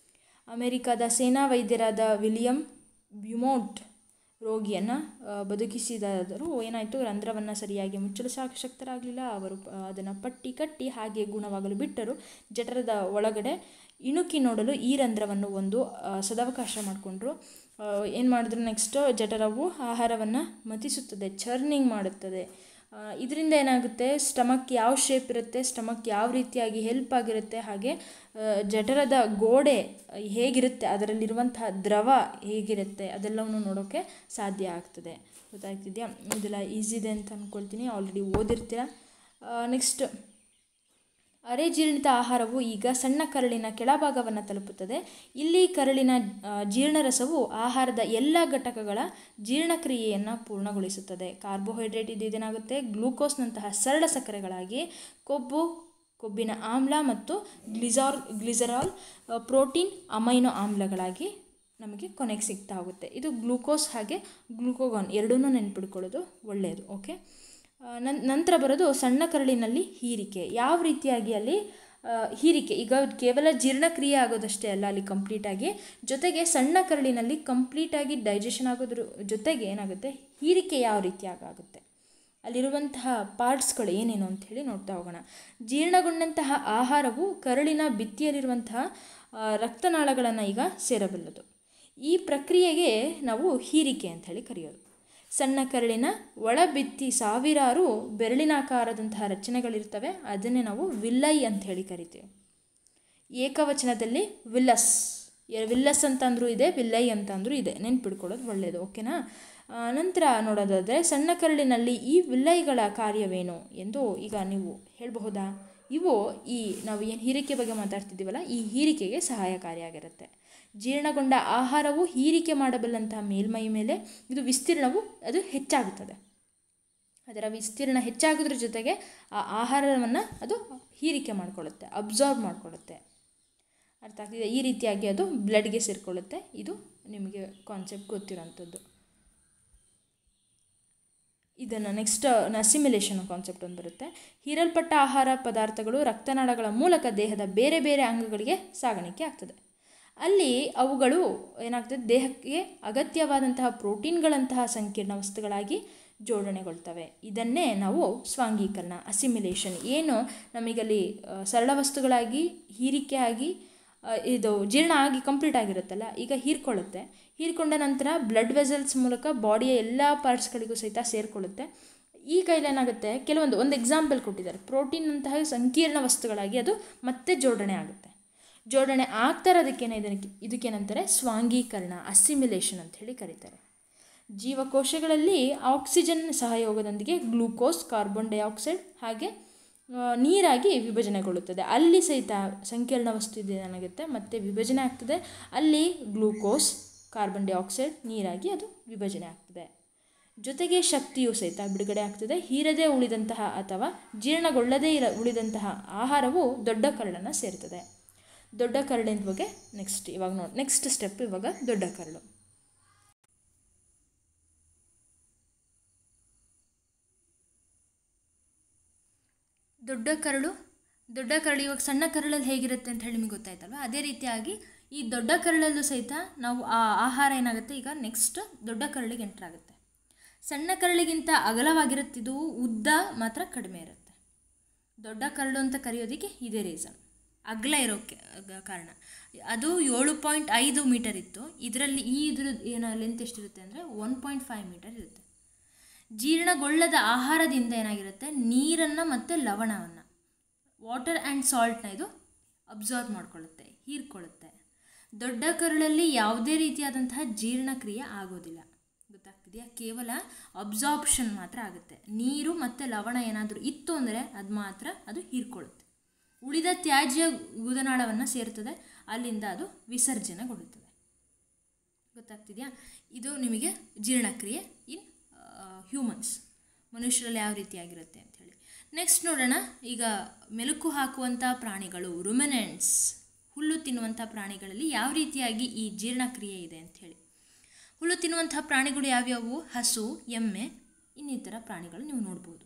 A: ಅಮೆರಿಕದ ಸೇನಾ ವೈದ್ಯರಾದ ವಿಲಿಯಂ ಬ್ಯುಮೋಟ್ ರೋಗಿಯನ್ನು ಬದುಕಿಸಿದಾದರೂ ಏನಾಯಿತು ರಂಧ್ರವನ್ನು ಸರಿಯಾಗಿ ಮುಚ್ಚಲು ಸಾಕು ಶಕ್ತರಾಗಲಿಲ್ಲ ಅವರು ಅದನ್ನು ಪಟ್ಟಿ ಕಟ್ಟಿ ಹಾಗೆ ಗುಣವಾಗಲು ಬಿಟ್ಟರು ಜಠರದ ಒಳಗಡೆ ಇಣುಕಿ ನೋಡಲು ಈ ರಂಧ್ರವನ್ನು ಒಂದು ಸದವಕಾಶ ಮಾಡಿಕೊಂಡ್ರು ಏನು ಮಾಡಿದ್ರು ನೆಕ್ಸ್ಟ್ ಜಠರವು ಆಹಾರವನ್ನು ಮತಿಸುತ್ತದೆ ಚರ್ನಿಂಗ್ ಮಾಡುತ್ತದೆ ಇದರಿಂದ ಏನಾಗುತ್ತೆ ಸ್ಟಮಕ್ ಯಾವ ಶೇಪ್ ಇರುತ್ತೆ ಸ್ಟಮಕ್ ಯಾವ ರೀತಿಯಾಗಿ ಹೆಲ್ಪ್ ಆಗಿರುತ್ತೆ ಹಾಗೆ ಜಠರದ ಗೋಡೆ ಹೇಗಿರುತ್ತೆ ಅದರಲ್ಲಿರುವಂತಹ ದ್ರವ ಹೇಗಿರುತ್ತೆ ಅದೆಲ್ಲವನ್ನು ನೋಡೋಕ್ಕೆ ಸಾಧ್ಯ ಆಗ್ತದೆ ಗೊತ್ತಾಗ್ತಿದೆಯಾ ಇದೆಲ್ಲ ಈಸಿ ಇದೆ ಅಂತ ಅಂದ್ಕೊಳ್ತೀನಿ ಆಲ್ರೆಡಿ ಓದಿರ್ತೀರ ನೆಕ್ಸ್ಟ್ ಅರೆಜೀರ್ಣಿತ ಆಹಾರವು ಈಗ ಸಣ್ಣ ಕರಳಿನ ಕೆಳಭಾಗವನ್ನು ತಲುಪುತ್ತದೆ ಇಲ್ಲಿ ಕರಳಿನ ಜೀರ್ಣರಸವು ಆಹಾರದ ಎಲ್ಲ ಘಟಕಗಳ ಜೀರ್ಣಕ್ರಿಯೆಯನ್ನು ಪೂರ್ಣಗೊಳಿಸುತ್ತದೆ ಕಾರ್ಬೋಹೈಡ್ರೇಟ್ ಇದು ಇದೇನಾಗುತ್ತೆ ಗ್ಲೂಕೋಸ್ನಂತಹ ಸರಳ ಸಕ್ಕರೆಗಳಾಗಿ ಕೊಬ್ಬು ಕೊಬ್ಬಿನ ಆಮ್ಲ ಮತ್ತು ಗ್ಲಿಸಾರ್ ಗ್ಲಿಸರಾಲ್ ಪ್ರೋಟೀನ್ ಅಮೈನೋ ಆಮ್ಲಗಳಾಗಿ ನಮಗೆ ಕೊನೆಗೆ ಸಿಗ್ತಾ ಹೋಗುತ್ತೆ ಇದು ಗ್ಲೂಕೋಸ್ ಹಾಗೆ ಗ್ಲೂಕೋಗಾನ್ ಎರಡೂ ನೆನ್ಪಿಡ್ಕೊಳ್ಳೋದು ಒಳ್ಳೆಯದು ಓಕೆ ನನ್ ನಂತರ ಬರೋದು ಸಣ್ಣ ಕರಳಿನಲ್ಲಿ ಹೀರಿಕೆ ಯಾವ ರೀತಿಯಾಗಿ ಅಲ್ಲಿ ಹೀರಿಕೆ ಈಗ ಕೇವಲ ಜೀರ್ಣಕ್ರಿಯೆ ಆಗೋದಷ್ಟೇ ಅಲ್ಲ ಅಲ್ಲಿ ಕಂಪ್ಲೀಟಾಗಿ ಜೊತೆಗೆ ಸಣ್ಣ ಕರಳಿನಲ್ಲಿ ಕಂಪ್ಲೀಟಾಗಿ ಡೈಜೆಷನ್ ಆಗೋದ್ರ ಜೊತೆಗೆ ಏನಾಗುತ್ತೆ ಹೀರಿಕೆ ಯಾವ ರೀತಿಯಾಗಿ ಆಗುತ್ತೆ ಅಲ್ಲಿರುವಂತಹ ಪಾರ್ಟ್ಸ್ಗಳು ಏನೇನು ಅಂಥೇಳಿ ನೋಡ್ತಾ ಹೋಗೋಣ ಜೀರ್ಣಗೊಂಡಂತಹ ಆಹಾರವು ಕರಳಿನ ಭಿತ್ತಿಯಲ್ಲಿರುವಂತಹ ರಕ್ತನಾಳಗಳನ್ನು ಈಗ ಸೇರಬಲ್ಲದು ಈ ಪ್ರಕ್ರಿಯೆಗೆ ನಾವು ಹೀರಿಕೆ ಅಂಥೇಳಿ ಕರೆಯೋದು ಸಣ್ಣ ಕರಳಿನ ಒಳಬಿತ್ತಿ ಸಾವಿರಾರು ಬೆರಳಿನಾಕಾರದಂತಹ ರಚನೆಗಳಿರ್ತವೆ ಅದನ್ನೇ ನಾವು ವಿಲ್ಲೈ ಅಂತ ಹೇಳಿ ಕರಿತೀವಿ ಏಕವಚನದಲ್ಲಿ ವಿಲ್ಲಸ್ ವಿಲ್ಲಸ್ ಅಂತಂದ್ರೂ ಇದೆ ವಿಲ್ಲೈ ಅಂತಂದ್ರೂ ಇದೆ ನೆನ್ಪಿಡ್ಕೊಳ್ಳೋದು ಒಳ್ಳೆಯದು ಓಕೆನಾ ನಂತರ ನೋಡೋದಾದರೆ ಸಣ್ಣ ಕರಳಿನಲ್ಲಿ ಈ ವಿಲ್ಲೈಗಳ ಕಾರ್ಯವೇನು ಎಂದು ಈಗ ನೀವು ಹೇಳಬಹುದಾ ಇವು ಈ ನಾವು ಏನು ಹೀರಿಕೆ ಬಗ್ಗೆ ಮಾತಾಡ್ತಿದ್ದೀವಲ್ಲ ಈ ಹೀರಿಕೆಗೆ ಸಹಾಯಕಾರಿಯಾಗಿರುತ್ತೆ ಜೀರ್ಣಗೊಂಡ ಆಹಾರವು ಹೀರಿಕೆ ಮಾಡಬಲ್ಲಂತಹ ಮೇಲ್ಮೈ ಮೇಲೆ ಇದು ವಿಸ್ತೀರ್ಣವು ಅದು ಹೆಚ್ಚಾಗುತ್ತದೆ ಅದರ ವಿಸ್ತೀರ್ಣ ಹೆಚ್ಚಾಗೋದ್ರ ಜೊತೆಗೆ ಆ ಆಹಾರವನ್ನು ಅದು ಹೀರಿಕೆ ಮಾಡಿಕೊಳ್ಳುತ್ತೆ ಅಬ್ಸಾರ್ಬ್ ಮಾಡಿಕೊಳ್ಳುತ್ತೆ ಅರ್ಥ ಆಗ್ತಿದೆ ಈ ರೀತಿಯಾಗಿ ಅದು ಬ್ಲಡ್ಗೆ ಸೇರಿಕೊಳ್ಳುತ್ತೆ ಇದು ನಿಮಗೆ ಕಾನ್ಸೆಪ್ಟ್ ಗೊತ್ತಿರೋಂಥದ್ದು ಇದನ್ನು ನೆಕ್ಸ್ಟ್ ಅಸಿಮಿಲೇಷನ್ ಕಾನ್ಸೆಪ್ಟ್ ಒಂದು ಬರುತ್ತೆ ಹೀರಲ್ಪಟ್ಟ ಆಹಾರ ಪದಾರ್ಥಗಳು ರಕ್ತನಾಳಗಳ ಮೂಲಕ ದೇಹದ ಬೇರೆ ಬೇರೆ ಅಂಗಗಳಿಗೆ ಸಾಗಾಣಿಕೆ ಆಗ್ತದೆ ಅಲ್ಲಿ ಅವುಗಳು ಏನಾಗ್ತದೆ ದೇಹಕ್ಕೆ ಅಗತ್ಯವಾದಂತಹ ಪ್ರೋಟೀನ್ಗಳಂತಹ ಸಂಕೀರ್ಣ ವಸ್ತುಗಳಾಗಿ ಜೋಡಣೆಗೊಳ್ತವೆ ಇದನ್ನೇ ನಾವು ಸ್ವಾಂಗೀಕರಣ ಅಸಿಮಿಲೇಷನ್ ಏನು ನಮಗಲ್ಲಿ ಸರಳ ವಸ್ತುಗಳಾಗಿ ಹೀರಿಕೆ ಆಗಿ ಇದು ಜೀರ್ಣ ಆಗಿ ಕಂಪ್ಲೀಟ್ ಆಗಿರುತ್ತಲ್ಲ ಈಗ ಹೀರ್ಕೊಳ್ಳುತ್ತೆ ಹೀರ್ಕೊಂಡ ನಂತರ ಬ್ಲಡ್ ವೆಸಲ್ಸ್ ಮೂಲಕ ಬಾಡಿಯ ಎಲ್ಲ ಪಾರ್ಟ್ಸ್ಗಳಿಗೂ ಸಹಿತ ಸೇರಿಕೊಳ್ಳುತ್ತೆ ಈ ಕೈಲೇನಾಗುತ್ತೆ ಕೆಲವೊಂದು ಒಂದು ಎಕ್ಸಾಂಪಲ್ ಕೊಟ್ಟಿದ್ದಾರೆ ಪ್ರೋಟೀನ್ ಅಂತಹ ಸಂಕೀರ್ಣ ವಸ್ತುಗಳಾಗಿ ಅದು ಮತ್ತೆ ಜೋಡಣೆ ಆಗುತ್ತೆ ಜೋಡಣೆ ಆಗ್ತಾ ಇರೋದಕ್ಕೇನೆ ಇದಕ್ಕೆ ಇದಕ್ಕೇನಂತಾರೆ ಸ್ವಾಂಗೀಕರಣ ಅಸಿಮಿಲೇಷನ್ ಅಂತ ಹೇಳಿ ಕರೀತಾರೆ ಜೀವಕೋಶಗಳಲ್ಲಿ ಆಕ್ಸಿಜನ್ ಸಹಯೋಗದೊಂದಿಗೆ ಗ್ಲೂಕೋಸ್ ಕಾರ್ಬನ್ ಡೈಆಕ್ಸೈಡ್ ಹಾಗೆ ಆ, ನೀರಾಗಿ ವಿಭಜನೆಗೊಳ್ಳುತ್ತದೆ ಅಲ್ಲಿ ಸಹಿತ ಸಂಕೀರ್ಣ ವಸ್ತು ಇದೆ ಏನಾಗುತ್ತೆ ಮತ್ತು ವಿಭಜನೆ ಆಗ್ತದೆ ಅಲ್ಲಿ ಗ್ಲೂಕೋಸ್ ಕಾರ್ಬನ್ ಡೈಆಕ್ಸೈಡ್ ನೀರಾಗಿ ಅದು ವಿಭಜನೆ ಆಗ್ತದೆ ಜೊತೆಗೆ ಶಕ್ತಿಯು ಸಹಿತ ಬಿಡುಗಡೆ ಆಗ್ತದೆ ಹೀರದೇ ಉಳಿದಂತಹ ಅಥವಾ ಜೀರ್ಣಗೊಳ್ಳದೇ ಇರ ಉಳಿದಂತಹ ಆಹಾರವು ದೊಡ್ಡ ಕರಳನ್ನು ಸೇರ್ತದೆ ದೊಡ್ಡ ಕರಳಿನ ಬಗ್ಗೆ ನೆಕ್ಸ್ಟ್ ಇವಾಗ ನೋಡಿ ನೆಕ್ಸ್ಟ್ ಸ್ಟೆಪ್ ಇವಾಗ ದೊಡ್ಡ ಕರಳು ದೊಡ್ಡ ಕರಳು ದೊಡ್ಡ ಕರಳು ಇವಾಗ ಸಣ್ಣ ಕರಳಲ್ಲಿ ಹೇಗಿರುತ್ತೆ ಅಂತ ಹೇಳಿ ನಿಮಗೆ ಗೊತ್ತಾಯ್ತಲ್ವ ಅದೇ ರೀತಿಯಾಗಿ ಈ ದೊಡ್ಡ ಕರಳಲ್ಲೂ ಸಹಿತ ನಾವು ಆ ಆಹಾರ ಏನಾಗುತ್ತೆ ಈಗ ನೆಕ್ಸ್ಟ್ ದೊಡ್ಡ ಕರಳಿಗೆ ಎಂಟರ್ ಆಗುತ್ತೆ ಸಣ್ಣ ಕರಳಿಗಿಂತ ಅಗಲವಾಗಿರುತ್ತಿದ್ದು ಉದ್ದ ಮಾತ್ರ ಕಡಿಮೆ ಇರುತ್ತೆ ದೊಡ್ಡ ಕರಳು ಅಂತ ಕರೆಯೋದಕ್ಕೆ ಇದೇ ರೀಸನ್ ಅಗಲ ಇರೋಕ್ಕೆ ಗ- ಕಾರಣ ಅದು ಏಳು ಪಾಯಿಂಟ್ ಐದು ಮೀಟರ್ ಇತ್ತು ಇದರಲ್ಲಿ ಈ ಇದ್ರ ಏನೋ ಲೆಂತ್ ಎಷ್ಟಿರುತ್ತೆ ಅಂದರೆ ಒನ್ ಪಾಯಿಂಟ್ ಫೈವ್ ಮೀಟರ್ ಇರುತ್ತೆ ಜೀರ್ಣಗೊಳ್ಳದ ಆಹಾರದಿಂದ ಏನಾಗಿರುತ್ತೆ ನೀರನ್ನು ಮತ್ತು ಲವಣವನ್ನು ವಾಟರ್ ಆ್ಯಂಡ್ ಸಾಲ್ಟ್ನ ಇದು ಅಬ್ಸಾರ್ಬ್ ಮಾಡ್ಕೊಳ್ಳುತ್ತೆ ಹೀರ್ಕೊಳ್ಳುತ್ತೆ ದೊಡ್ಡ ಕರುಳಲ್ಲಿ ಯಾವುದೇ ರೀತಿಯಾದಂತಹ ಜೀರ್ಣಕ್ರಿಯೆ ಆಗೋದಿಲ್ಲ ಗೊತ್ತಾಗ್ತಿದೆಯಾ ಕೇವಲ ಅಬ್ಸಾರ್ಪ್ಷನ್ ಮಾತ್ರ ಆಗುತ್ತೆ ನೀರು ಮತ್ತು ಲವಣ ಏನಾದರೂ ಇತ್ತು ಅಂದರೆ ಅದು ಮಾತ್ರ ಅದು ಹೀರ್ಕೊಳ್ಳುತ್ತೆ ಉಳಿದ ತ್ಯಾಜ್ಯ ಗುದನಾಳವನ್ನು ಸೇರ್ತದೆ ಅಲ್ಲಿಂದ ಅದು ವಿಸರ್ಜನೆಗೊಳ್ಳುತ್ತದೆ ಗೊತ್ತಾಗ್ತಿದೆಯಾ ಇದು ನಿಮಗೆ ಜೀರ್ಣಕ್ರಿಯೆ ಇನ್ ಹ್ಯೂಮನ್ಸ್ ಮನುಷ್ಯರಲ್ಲಿ ಯಾವ ರೀತಿಯಾಗಿರುತ್ತೆ ಅಂಥೇಳಿ ನೆಕ್ಸ್ಟ್ ನೋಡೋಣ ಈಗ ಮೆಲುಕು ಹಾಕುವಂಥ ಪ್ರಾಣಿಗಳು ರುಮಿನೆಂಟ್ಸ್ ಹುಲ್ಲು ತಿನ್ನುವಂಥ ಪ್ರಾಣಿಗಳಲ್ಲಿ ಯಾವ ರೀತಿಯಾಗಿ ಈ ಜೀರ್ಣಕ್ರಿಯೆ ಇದೆ ಅಂಥೇಳಿ ಹುಲ್ಲು ತಿನ್ನುವಂಥ ಪ್ರಾಣಿಗಳು ಯಾವ್ಯಾವು ಹಸು ಎಮ್ಮೆ ಇನ್ನಿತರ ಪ್ರಾಣಿಗಳು ನೀವು ನೋಡ್ಬೋದು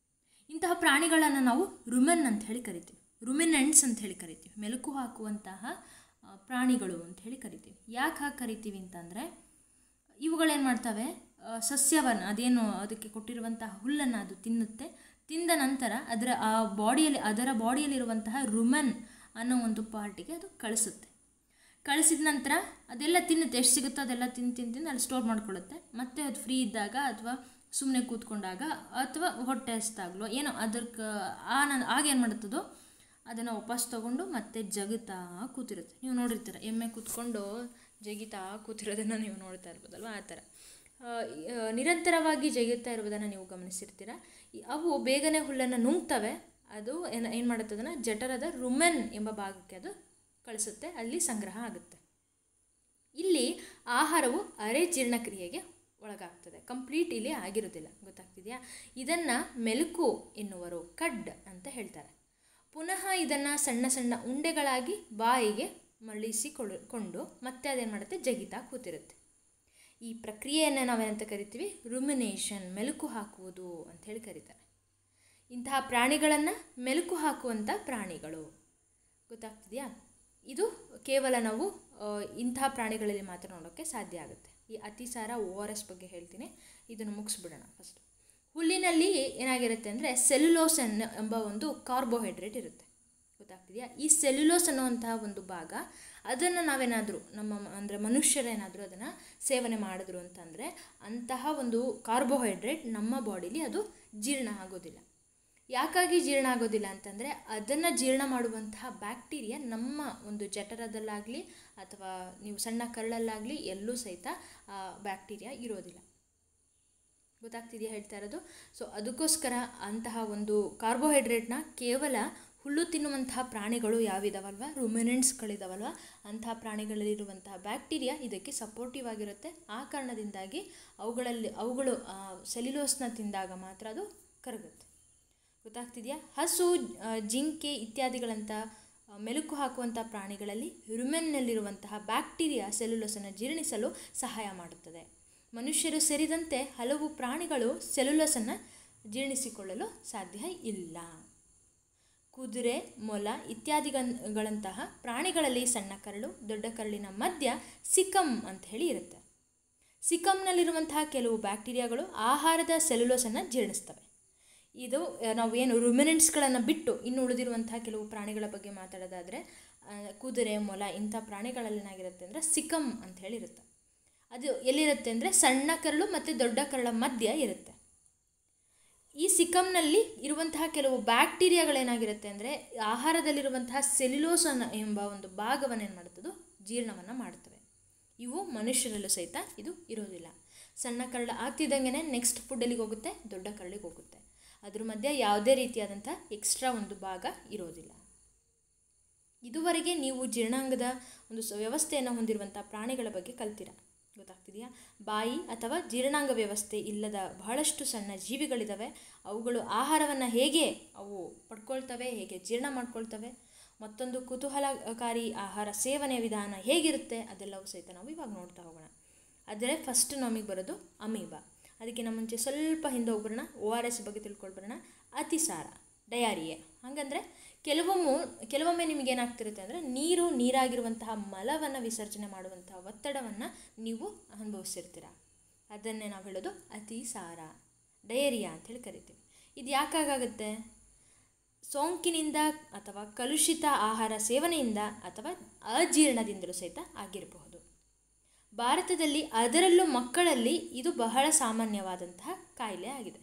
A: ಇಂತಹ ಪ್ರಾಣಿಗಳನ್ನು ನಾವು ರುಮೆನ್ ಅಂತ ಹೇಳಿ ಕರಿತೀವಿ ರುಮಿನೆಂಟ್ಸ್ ಅಂತ ಹೇಳಿ ಕರಿತೀವಿ ಮೆಲುಕು ಹಾಕುವಂತಹ ಆ, ಪ್ರಾಣಿಗಳು ಅಂತ ಹೇಳಿ ಕರಿತೀವಿ ಯಾಕೆ ಹಾಗೆ ಕರಿತೀವಿ ಅಂತಂದರೆ ಇವುಗಳೇನು ಮಾಡ್ತವೆ ಆ, ಸಸ್ಯವನ್ನು ಅದೇನು ಅದಕ್ಕೆ ಕೊಟ್ಟಿರುವಂತಹ ಹುಲ್ಲನ್ನು ಅದು ತಿನ್ನುತ್ತೆ ತಿಂದ ನಂತರ ಅದರ ಆ ಬಾಡಿಯಲ್ಲಿ ಅದರ ಬಾಡಿಯಲ್ಲಿರುವಂತಹ ರುಮನ್ ಅನ್ನೋ ಒಂದು ಪಾರ್ಟಿಗೆ ಅದು ಕಳಿಸುತ್ತೆ ಕಳಿಸಿದ ನಂತರ ಅದೆಲ್ಲ ತಿನ್ನುತ್ತೆ ಎಷ್ಟು ಸಿಗುತ್ತೋ ಅದೆಲ್ಲ ತಿಂದು ತಿಂದು ತಿಂದು ಅಲ್ಲಿ ಸ್ಟೋರ್ ಮಾಡ್ಕೊಳ್ಳುತ್ತೆ ಮತ್ತೆ ಅದು ಫ್ರೀ ಇದ್ದಾಗ ಅಥವಾ ಸುಮ್ಮನೆ ಕೂತ್ಕೊಂಡಾಗ ಅಥವಾ ಹೊಟ್ಟೆ ಹಸ್ದಾಗ್ಲೋ ಏನೋ ಅದಕ್ಕೆ ಆ ನಾನು ಆಗ ಏನು ಮಾಡುತ್ತದೋ ಅದನ್ನು ವಾಪಸ್ ತೊಗೊಂಡು ಮತ್ತೆ ಜಗುತ್ತಾ ಕೂತಿರುತ್ತೆ ನೀವು ನೋಡಿರ್ತೀರ ಎಮ್ಮೆ ಕೂತ್ಕೊಂಡು ಜಗಿತಾ ಕೂತಿರೋದನ್ನು ನೀವು ನೋಡ್ತಾ ಇರ್ಬೋದಲ್ವ ಆ ಥರ ಆ, ಆ, ನಿರಂತರವಾಗಿ ಜಗಿಯುತ್ತಾ ಇರುವುದನ್ನು ನೀವು ಗಮನಿಸಿರ್ತೀರ ಈ- ಅವು ಬೇಗನೆ ಹುಲ್ಲನ್ನು ನುಂಗ್ತವೆ ಅದು ಏನು ಏನು ಮಾಡುತ್ತೆ ಅದನ್ನು ಜಠರದ ರುಮೆನ್ ಎಂಬ ಭಾಗಕ್ಕೆ ಅದು ಕಳಿಸುತ್ತೆ ಅಲ್ಲಿ ಸಂಗ್ರಹ ಆಗುತ್ತೆ ಇಲ್ಲಿ ಆಹಾರವು ಅರೆ ಜೀರ್ಣಕ್ರಿಯೆಗೆ ಒಳಗಾಗ್ತದೆ ಕಂಪ್ಲೀಟ್ ಇಲ್ಲಿ ಆಗಿರೋದಿಲ್ಲ ಗೊತ್ತಾಗ್ತಿದೆಯಾ ಇದನ್ನು ಮೆಲುಕು ಎನ್ನುವರು ಕಡ್ ಅಂತ ಹೇಳ್ತಾರೆ ಪುನಃ ಇದನ್ನು ಸಣ್ಣ ಸಣ್ಣ ಉಂಡೆಗಳಾಗಿ ಬಾಯಿಗೆ ಮರಳಿಸಿಕೊಳ್ಳು ಕೊಂಡು ಮತ್ತೆ ಅದೇನು ಮಾಡುತ್ತೆ ಜಗಿತಾ ಕೂತಿರುತ್ತೆ ಈ ಪ್ರಕ್ರಿಯೆಯನ್ನು ನಾವೇನಂತ ಕರಿತೀವಿ ರುಮಿನೇಷನ್ ಮೆಲುಕು ಹಾಕುವುದು ಅಂತ ಹೇಳಿ ಕರೀತಾರೆ ಇಂತಹ ಪ್ರಾಣಿಗಳನ್ನು ಮೆಲುಕು ಹಾಕುವಂಥ ಪ್ರಾಣಿಗಳು ಗೊತ್ತಾಗ್ತಿದೆಯಾ ಇದು ಕೇವಲ ನಾವು ಆ, ಇಂತಹ ಪ್ರಾಣಿಗಳಲ್ಲಿ ಮಾತ್ರ ನೋಡೋಕ್ಕೆ ಸಾಧ್ಯ ಆಗುತ್ತೆ ಈ ಅತಿಸಾರ ಓ ಆರ್ ಎಸ್ ಬಗ್ಗೆ ಹೇಳ್ತೀನಿ ಇದನ್ನು ಮುಗಿಸ್ಬಿಡೋಣ ಫಸ್ಟ್ ಹುಲ್ಲಿನಲ್ಲಿ ಏನಾಗಿರುತ್ತೆ ಅಂದರೆ ಸೆಲ್ಯುಲೋಸ್ ಎನ್ನ ಎಂಬ ಒಂದು ಕಾರ್ಬೋಹೈಡ್ರೇಟ್ ಇರುತ್ತೆ ಗೊತ್ತಾಗ್ತಿದೆಯಾ ಈ ಸೆಲ್ಯುಲೋಸ್ ಅನ್ನುವಂತಹ ಒಂದು ಭಾಗ ಅದನ್ನು ನಾವೇನಾದರೂ ನಮ್ಮ ಅಂದರೆ ಮನುಷ್ಯರೇನಾದರೂ ಅದನ್ನು ಸೇವನೆ ಮಾಡಿದ್ರು ಅಂತಂದರೆ ಅಂತಹ ಒಂದು ಕಾರ್ಬೋಹೈಡ್ರೇಟ್ ನಮ್ಮ ಬಾಡಿಲಿ ಅದು ಜೀರ್ಣ ಆಗೋದಿಲ್ಲ ಯಾಕಾಗಿ ಜೀರ್ಣ ಆಗೋದಿಲ್ಲ ಅಂತಂದರೆ ಅದನ್ನು ಜೀರ್ಣ ಮಾಡುವಂತಹ ಬ್ಯಾಕ್ಟೀರಿಯಾ ನಮ್ಮ ಒಂದು ಜಠರದಲ್ಲಾಗಲಿ ಅಥವಾ ನೀವು ಸಣ್ಣ ಕರಳಲ್ಲಾಗಲಿ ಎಲ್ಲೂ ಸಹಿತ ಆ ಬ್ಯಾಕ್ಟೀರಿಯಾ ಇರೋದಿಲ್ಲ ಗೊತ್ತಾಗ್ತಿದೆಯಾ ಹೇಳ್ತಾ ಇರೋದು ಸೊ ಅದಕ್ಕೋಸ್ಕರ ಅಂತಹ ಒಂದು ಕಾರ್ಬೋಹೈಡ್ರೇಟ್ನ ಕೇವಲ ಹುಲ್ಲು ತಿನ್ನುವಂತಹ ಪ್ರಾಣಿಗಳು ಯಾವಿದಾವಲ್ವ ರುಮಿನೆಂಟ್ಸ್ಗಳಿದಾವಲ್ವ ಅಂತಹ ಪ್ರಾಣಿಗಳಲ್ಲಿರುವಂತಹ ಬ್ಯಾಕ್ಟೀರಿಯಾ ಇದಕ್ಕೆ ಸಪೋರ್ಟಿವ್ ಆಗಿರುತ್ತೆ ಆ ಕಾರಣದಿಂದಾಗಿ ಅವುಗಳಲ್ಲಿ ಅವುಗಳು ಸೆಲ್ಯುಲೋಸ್ನ ತಿಂದಾಗ ಮಾತ್ರ ಅದು ಕರಗುತ್ತೆ ಗೊತ್ತಾಗ್ತಿದೆಯಾ ಹಸು ಆ, ಜಿಂಕೆ ಇತ್ಯಾದಿಗಳಂಥ ಆ, ಮೆಲುಕು ಹಾಕುವಂಥ ಪ್ರಾಣಿಗಳಲ್ಲಿ ರುಮೆನ್ನಲ್ಲಿರುವಂತಹ ಬ್ಯಾಕ್ಟೀರಿಯಾ ಸೆಲ್ಯುಲೋಸನ್ನು ಜೀರ್ಣಿಸಲು ಸಹಾಯ ಮಾಡುತ್ತದೆ ಮನುಷ್ಯರು ಸೇರಿದಂತೆ ಹಲವು ಪ್ರಾಣಿಗಳು ಸೆಲ್ಯುಲೋಸನ್ನು ಜೀರ್ಣಿಸಿಕೊಳ್ಳಲು ಸಾಧ್ಯ ಇಲ್ಲ ಕುದುರೆ ಮೊಲ ಇತ್ಯಾದಿಗಳಂತಹ ಪ್ರಾಣಿಗಳಲ್ಲಿ ಸಣ್ಣ ಕರಳು ದೊಡ್ಡ ಕರಳಿನ ಮಧ್ಯ ಸಿಕಮ್ ಅಂತ ಹೇಳಿ ಇರುತ್ತೆ ಸಿಕಮ್ನಲ್ಲಿರುವಂತಹ ಕೆಲವು ಬ್ಯಾಕ್ಟೀರಿಯಾಗಳು ಆಹಾರದ ಸೆಲ್ಯುಲೋಸನ್ನು ಜೀರ್ಣಿಸ್ತವೆ ಇದು ಆ, ನಾವು ಏನು ರುಮಿನೆಂಟ್ಸ್ಗಳನ್ನು ಬಿಟ್ಟು ಇನ್ನು ಉಳಿದಿರುವಂತಹ ಕೆಲವು ಪ್ರಾಣಿಗಳ ಬಗ್ಗೆ ಮಾತಾಡೋದಾದರೆ ಆ, ಕುದುರೆ ಮೊಲ ಇಂಥ ಪ್ರಾಣಿಗಳಲ್ಲಿ ಏನಾಗಿರುತ್ತೆ ಅಂದರೆ ಸಿಕಮ್ ಅಂತ ಹೇಳಿ ಇರುತ್ತೆ ಅದು ಎಲ್ಲಿರುತ್ತೆ ಅಂದರೆ ಸಣ್ಣ ಕರಳು ಮತ್ತು ದೊಡ್ಡ ಕರಳ ಮಧ್ಯ ಇರುತ್ತೆ ಈ ಸಿಕಮ್ನಲ್ಲಿ ಇರುವಂತಹ ಕೆಲವು ಬ್ಯಾಕ್ಟೀರಿಯಾಗಳೇನಾಗಿರುತ್ತೆ ಅಂದರೆ ಆಹಾರದಲ್ಲಿರುವಂತಹ ಸೆಲ್ಯುಲೋಸ್ ಅನ್ನ ಎಂಬ ಒಂದು ಭಾಗವನ್ನು ಏನು ಮಾಡುತ್ತದೋ ಜೀರ್ಣವನ್ನು ಮಾಡ್ತವೆ ಇವು ಮನುಷ್ಯರಲ್ಲೂ ಸಹಿತ ಇದು ಇರೋದಿಲ್ಲ ಸಣ್ಣ ಕರಳು ಆಗ್ತಿದ್ದಂಗೆ ನೆಕ್ಸ್ಟ್ ಫುಡ್ ಎಲ್ಲಿಗೆ ಹೋಗುತ್ತೆ ದೊಡ್ಡ ಕರಳಿಗೆ ಹೋಗುತ್ತೆ ಅದ್ರ ಮಧ್ಯೆ ಯಾವುದೇ ರೀತಿಯಾದಂಥ ಎಕ್ಸ್ಟ್ರಾ ಒಂದು ಭಾಗ ಇರೋದಿಲ್ಲ ಇದುವರೆಗೆ ನೀವು ಜೀರ್ಣಾಂಗದ ಒಂದು ಸ ವ್ಯವಸ್ಥೆಯನ್ನು ಹೊಂದಿರುವಂಥ ಪ್ರಾಣಿಗಳ ಬಗ್ಗೆ ಕಲ್ತೀರ ಗೊತ್ತಾಗ್ತಿದೆಯಾ ಬಾಯಿ ಅಥವಾ ಜೀರ್ಣಾಂಗ ವ್ಯವಸ್ಥೆ ಇಲ್ಲದ ಬಹಳಷ್ಟು ಸಣ್ಣ ಜೀವಿಗಳಿದ್ದಾವೆ ಅವುಗಳು ಆಹಾರವನ್ನು ಹೇಗೆ ಅವು ಪಡ್ಕೊಳ್ತವೆ ಹೇಗೆ ಜೀರ್ಣ ಮಾಡ್ಕೊಳ್ತವೆ ಮತ್ತೊಂದು ಕುತೂಹಲಕಾರಿ ಆಹಾರ ಸೇವನೆಯ ವಿಧಾನ ಹೇಗಿರುತ್ತೆ ಅದೆಲ್ಲವೂ ಸಹಿತ ನಾವು ಇವಾಗ ನೋಡ್ತಾ ಹೋಗೋಣ ಆದರೆ ಫಸ್ಟ್ ನಮಗೆ ಬರೋದು ಅಮೀಬಾ ಅದಕ್ಕಿಂತ ಮುಂಚೆ ಸ್ವಲ್ಪ ಹಿಂದೆ ಹೋಗ್ಬರೋಣ ಓ ಆರ್ ಎಸ್ ಬಗ್ಗೆ ತಿಳ್ಕೊಳ್ಬರೋಣ ಅತಿಸಾರ ಡಯಾರಿಯೆ ಹಾಗಂದರೆ ಕೆಲವೊಮ್ಮೆ ಕೆಲವೊಮ್ಮೆ ನಿಮಗೆ ಏನಾಗ್ತಿರುತ್ತೆ ಅಂದರೆ ನೀರು ನೀರಾಗಿರುವಂತಹ ಮಲವನ್ನು ವಿಸರ್ಜನೆ ಮಾಡುವಂತಹ ಒತ್ತಡವನ್ನು ನೀವು ಅನುಭವಿಸಿರ್ತೀರ ಅದನ್ನೇ ನಾವು ಹೇಳೋದು ಅತಿಸಾರ ಡಯೇರಿಯಾ ಅಂತೇಳಿ ಕರಿತೀವಿ ಇದು ಯಾಕಾಗುತ್ತೆ ಸೋಂಕಿನಿಂದ ಅಥವಾ ಕಲುಷಿತ ಆಹಾರ ಸೇವನೆಯಿಂದ ಅಥವಾ ಅಜೀರ್ಣದಿಂದಲೂ ಸಹಿತ ಆಗಿರಬಹುದು ಭಾರತದಲ್ಲಿ ಅದರಲ್ಲೂ ಮಕ್ಕಳಲ್ಲಿ ಇದು ಬಹಳ ಸಾಮಾನ್ಯವಾದಂತಹ ಕಾಯಿಲೆ ಆಗಿದೆ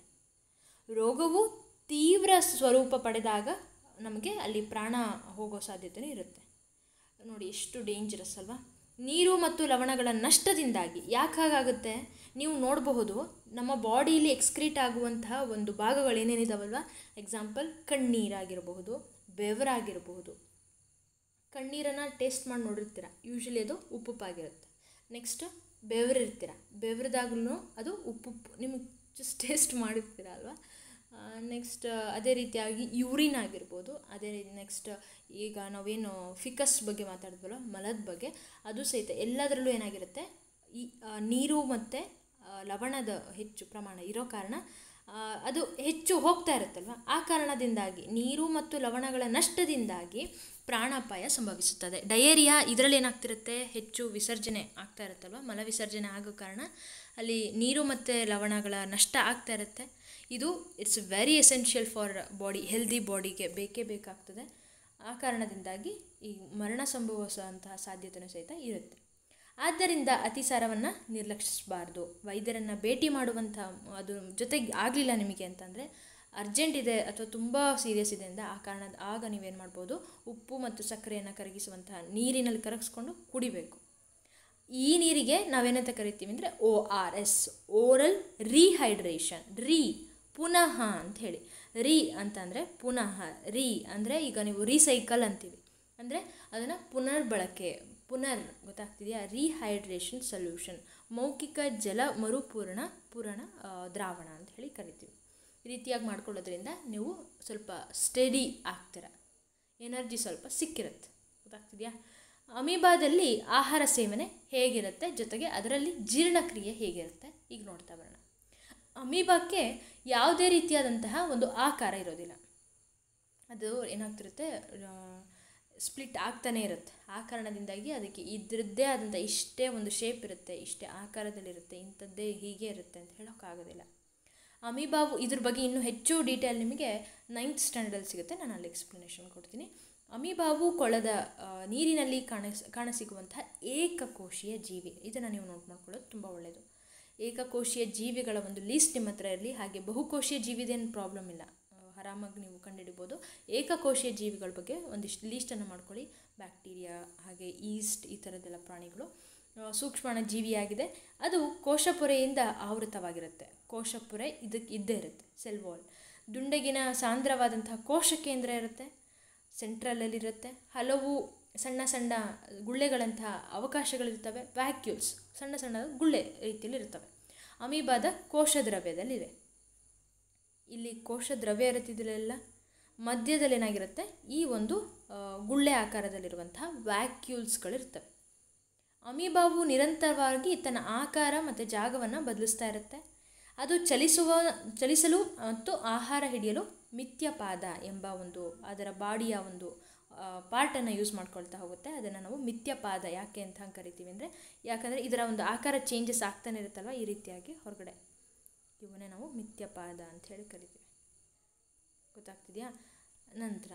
A: ರೋಗವು ತೀವ್ರ ಸ್ವರೂಪ ಪಡೆದಾಗ ನಮಗೆ ಅಲ್ಲಿ ಪ್ರಾಣ ಹೋಗೋ ಸಾಧ್ಯತೆ ಇರುತ್ತೆ ನೋಡಿ ಎಷ್ಟು ಡೇಂಜರಸ್ ಅಲ್ವಾ ನೀರು ಮತ್ತು ಲವಣಗಳ ನಷ್ಟದಿಂದಾಗಿ ಯಾಕೆ ಹಾಗಾಗುತ್ತೆ ನೀವು ನೋಡಬಹುದು ನಮ್ಮ ಬಾಡಿಯಲ್ಲಿ ಎಕ್ಸ್ಕ್ರೀಟ್ ಆಗುವಂತಹ ಒಂದು ಭಾಗಗಳು ಏನೇನಿದಾವಲ್ವ ಎಕ್ಸಾಂಪಲ್ ಕಣ್ಣೀರಾಗಿರಬಹುದು ಬೆವರಾಗಿರಬಹುದು ಕಣ್ಣೀರನ್ನು ಟೇಸ್ಟ್ ಮಾಡಿ ನೋಡಿರ್ತೀರ ಯೂಶ್ವಲಿ ಅದು ಉಪ್ಪುಪ್ಪಾಗಿರುತ್ತೆ ನೆಕ್ಸ್ಟ್ ಬೆವರಿರ್ತೀರ ಬೆವರದಾಗ್ಲೂ ಅದು ಉಪ್ಪು ನಿಮಗೆ ಜಸ್ಟ್ ಟೇಸ್ಟ್ ಮಾಡಿರ್ತೀರ ಅಲ್ವಾ ನೆಕ್ಸ್ಟ್ ಅದೇ ರೀತಿಯಾಗಿ ಯೂರಿನ್ ಆಗಿರ್ಬೋದು ಅದೇ ರೀತಿ ನೆಕ್ಸ್ಟ್ ಈಗ ನಾವೇನು ಫಿಕಸ್ ಬಗ್ಗೆ ಮಾತಾಡಿದ್ವಲ್ಲ ಮಲದ ಬಗ್ಗೆ ಅದು ಸಹಿತ ಎಲ್ಲದರಲ್ಲೂ ಏನಾಗಿರುತ್ತೆ ಈ ನೀರು ಮತ್ತು ಲವಣದ ಹೆಚ್ಚು ಪ್ರಮಾಣ ಇರೋ ಕಾರಣ ಅದು ಹೆಚ್ಚು ಹೋಗ್ತಾ ಇರುತ್ತಲ್ವ ಆ ಕಾರಣದಿಂದಾಗಿ ನೀರು ಮತ್ತು ಲವಣಗಳ ನಷ್ಟದಿಂದಾಗಿ ಪ್ರಾಣಾಪಾಯ ಸಂಭವಿಸುತ್ತದೆ ಡಯೇರಿಯಾ ಇದರಲ್ಲಿ ಏನಾಗ್ತಿರುತ್ತೆ ಹೆಚ್ಚು ವಿಸರ್ಜನೆ ಆಗ್ತಾ ಇರುತ್ತಲ್ವ ಮಲ ವಿಸರ್ಜನೆ ಆಗೋ ಕಾರಣ ಅಲ್ಲಿ ನೀರು ಮತ್ತು ಲವಣಗಳ ನಷ್ಟ ಆಗ್ತಾ ಇರುತ್ತೆ ಇದು it's very essential for body healthy ಬಾಡಿಗೆ ಬೇಕೇ ಬೇಕಾಗ್ತದೆ ಆ ಕಾರಣದಿಂದಾಗಿ ಈ ಮರಣ ಸಂಭವಿಸುವಂತಹ ಸಾಧ್ಯತೆಯೂ ಸಹಿತ ಇರುತ್ತೆ ಆದ್ದರಿಂದ ಅತಿಸಾರವನ್ನು ನಿರ್ಲಕ್ಷಿಸಬಾರ್ದು ವೈದ್ಯರನ್ನು ಭೇಟಿ ಮಾಡುವಂಥ ಅದು ಜೊತೆಗೆ ಆಗಲಿಲ್ಲ ನಿಮಗೆ ಅಂತಂದರೆ ಅರ್ಜೆಂಟ್ ಇದೆ ಅಥವಾ ತುಂಬ ಸೀರಿಯಸ್ ಇದೆ ಅಂದ ಆ ಕಾರಣದ ಆಗ ನೀವೇನು ಮಾಡ್ಬೋದು ಉಪ್ಪು ಮತ್ತು ಸಕ್ಕರೆಯನ್ನು ಕರಗಿಸುವಂತಹ ನೀರಿನಲ್ಲಿ ಕರಗಿಸ್ಕೊಂಡು ಕುಡಿಬೇಕು ಈ ನೀರಿಗೆ ನಾವೇನಂತ ಕರಿತೀವಿ ಅಂದರೆ O R S oral rehydration re ಪುನಃ ಅಂತ ಹೇಳಿ ರೀ ಅಂತಂದರೆ ಪುನಃ ರೀ ಅಂದರೆ ಈಗ ನೀವು ರೀಸೈಕಲ್ ಅಂತೀವಿ ಅಂದರೆ ಅದನ್ನು ಪುನರ್ಬಳಕೆ ಪುನರ್ ಗೊತ್ತಾಗ್ತಿದೆಯಾ ರೀಹೈಡ್ರೇಷನ್ ಸೊಲ್ಯೂಷನ್ ಮೌಖಿಕ ಜಲ ಮರುಪೂರ್ಣ ಪೂರಣ ದ್ರಾವಣ ಅಂತ ಹೇಳಿ ಕರಿತೀವಿ ಈ ರೀತಿಯಾಗಿ ಮಾಡ್ಕೊಳ್ಳೋದ್ರಿಂದ ನೀವು ಸ್ವಲ್ಪ ಸ್ಟಡಿ ಆಗ್ತೀರ ಎನರ್ಜಿ ಸ್ವಲ್ಪ ಸಿಕ್ಕಿರುತ್ತೆ ಗೊತ್ತಾಗ್ತಿದೆಯಾ ಅಮೀಬಾದಲ್ಲಿ ಆಹಾರ ಸೇವನೆ ಹೇಗಿರುತ್ತೆ ಜೊತೆಗೆ ಅದರಲ್ಲಿ ಜೀರ್ಣಕ್ರಿಯೆ ಹೇಗಿರುತ್ತೆ ಈಗ ನೋಡ್ತಾ ಬರೋಣ ಅಮೀಬಾಕ್ಕೆ ಯಾವುದೇ ರೀತಿಯಾದಂತಹ ಒಂದು ಆಕಾರ ಇರೋದಿಲ್ಲ ಅದು ಏನಾಗ್ತಿರುತ್ತೆ ಸ್ಪ್ಲಿಟ್ ಆಗ್ತಾನೇ ಇರುತ್ತೆ ಆ ಕಾರಣದಿಂದಾಗಿ ಅದಕ್ಕೆ ಇದ್ರದ್ದೇ ಆದಂಥ ಇಷ್ಟೇ ಒಂದು ಶೇಪ್ ಇರುತ್ತೆ ಇಷ್ಟೇ ಆಕಾರದಲ್ಲಿರುತ್ತೆ ಇಂಥದ್ದೇ ಹೀಗೆ ಇರುತ್ತೆ ಅಂತ ಹೇಳೋಕ್ಕಾಗೋದಿಲ್ಲ ಅಮೀಬಾವು ಇದ್ರ ಬಗ್ಗೆ ಇನ್ನೂ ಹೆಚ್ಚು ಡೀಟೇಲ್ ನಿಮಗೆ ನೈನ್ತ್ ಸ್ಟ್ಯಾಂಡರ್ಡಲ್ಲಿ ಸಿಗುತ್ತೆ ನಾನು ಅಲ್ಲಿ ಎಕ್ಸ್ಪ್ಲನೇಷನ್ ಕೊಡ್ತೀನಿ ಅಮೀಬಾವು ಕೊಳದ ನೀರಿನಲ್ಲಿ ಕಾಣಿಸ್ ಕಾಣಸಿಗುವಂತಹ ಏಕಕೋಶೀಯ ಜೀವಿ ಇದನ್ನು ನೀವು ನೋಟ್ ಮಾಡ್ಕೊಳ್ಳೋದು ತುಂಬ ಒಳ್ಳೆಯದು ಏಕಕೋಶೀಯ ಜೀವಿಗಳ ಒಂದು ಲೀಸ್ಟ್ ನಿಮ್ಮ ಹತ್ರ ಇರಲಿ ಹಾಗೆ ಬಹುಕೋಶೀಯ ಜೀವಿದೇನು ಪ್ರಾಬ್ಲಮ್ ಇಲ್ಲ ಆರಾಮಾಗಿ ನೀವು ಕಂಡುಹಿಡಿಬೋದು ಏಕಕೋಶೀಯ ಜೀವಿಗಳ ಬಗ್ಗೆ ಒಂದಿಷ್ಟು ಲೀಸ್ಟನ್ನು ಮಾಡ್ಕೊಳ್ಳಿ ಬ್ಯಾಕ್ಟೀರಿಯಾ ಹಾಗೆ ಈಸ್ಟ್ ಈ ಥರದ್ದೆಲ್ಲ ಪ್ರಾಣಿಗಳು ಸೂಕ್ಷ್ಮಾಣ ಜೀವಿಯಾಗಿದೆ ಅದು ಕೋಶಪೊರೆಯಿಂದ ಆವೃತವಾಗಿರುತ್ತೆ ಕೋಶಪೊರೆ ಇದಕ್ಕೆ ಇದ್ದೇ ಇರುತ್ತೆ ಸೆಲ್ ವಾಲ್ ದುಂಡಗಿನ ಸಾಂದ್ರವಾದಂತಹ ಕೋಶ ಕೇಂದ್ರ ಇರುತ್ತೆ ಸೆಂಟ್ರಲಲ್ಲಿರುತ್ತೆ ಹಲವು ಸಣ್ಣ ಸಣ್ಣ ಗುಳ್ಳೆಗಳಂತಹ ಅವಕಾಶಗಳಿರ್ತವೆ ವ್ಯಾಕ್ಯೂಲ್ಸ್ ಸಣ್ಣ ಸಣ್ಣ ಗುಳ್ಳೆ ರೀತಿಯಲ್ಲಿ ಇರ್ತವೆ ಅಮೀಬಾದ ಕೋಶ ದ್ರವ್ಯದಲ್ಲಿದೆ ಇಲ್ಲಿ ಕೋಶ ದ್ರವ್ಯ ಇರುತ್ತಿದ್ದಲೆಲ್ಲ ಮಧ್ಯದಲ್ಲಿ ಏನಾಗಿರುತ್ತೆ ಈ ಒಂದು ಗುಳ್ಳೆ ಆಕಾರದಲ್ಲಿರುವಂತಹ ವ್ಯಾಕ್ಯೂಲ್ಸ್ಗಳಿರ್ತವೆ ಅಮೀಬಾವು ನಿರಂತರವಾಗಿ ತನ್ನ ಆಕಾರ ಮತ್ತು ಜಾಗವನ್ನು ಬದಲಿಸ್ತಾ ಇರುತ್ತೆ ಅದು ಚಲಿಸುವ ಚಲಿಸಲು ಮತ್ತು ಆಹಾರ ಹಿಡಿಯಲು ಮಿಥ್ಯಪಾದ ಎಂಬ ಒಂದು ಅದರ ಬಾಡಿಯ ಒಂದು ಪಾರ್ಟನ್ನು ಯೂಸ್ ಮಾಡ್ಕೊಳ್ತಾ ಹೋಗುತ್ತೆ ಅದನ್ನು ನಾವು ಮಿಥ್ಯಪಾದ ಯಾಕೆ ಅಂತ ಹಂಗೆ ಕರಿತೀವಿ ಅಂದರೆ ಯಾಕಂದರೆ ಇದರ ಒಂದು ಆಕಾರ ಚೇಂಜಸ್ ಆಗ್ತಾನೆ ಇರುತ್ತಲ್ವ ಈ ರೀತಿಯಾಗಿ ಹೊರಗಡೆ ಇವನ್ನೇ ನಾವು ಮಿಥ್ಯಪಾದ ಅಂತ ಹೇಳಿ ಕರಿತೀವಿ ಗೊತ್ತಾಗ್ತಿದೆಯಾ ನಂತರ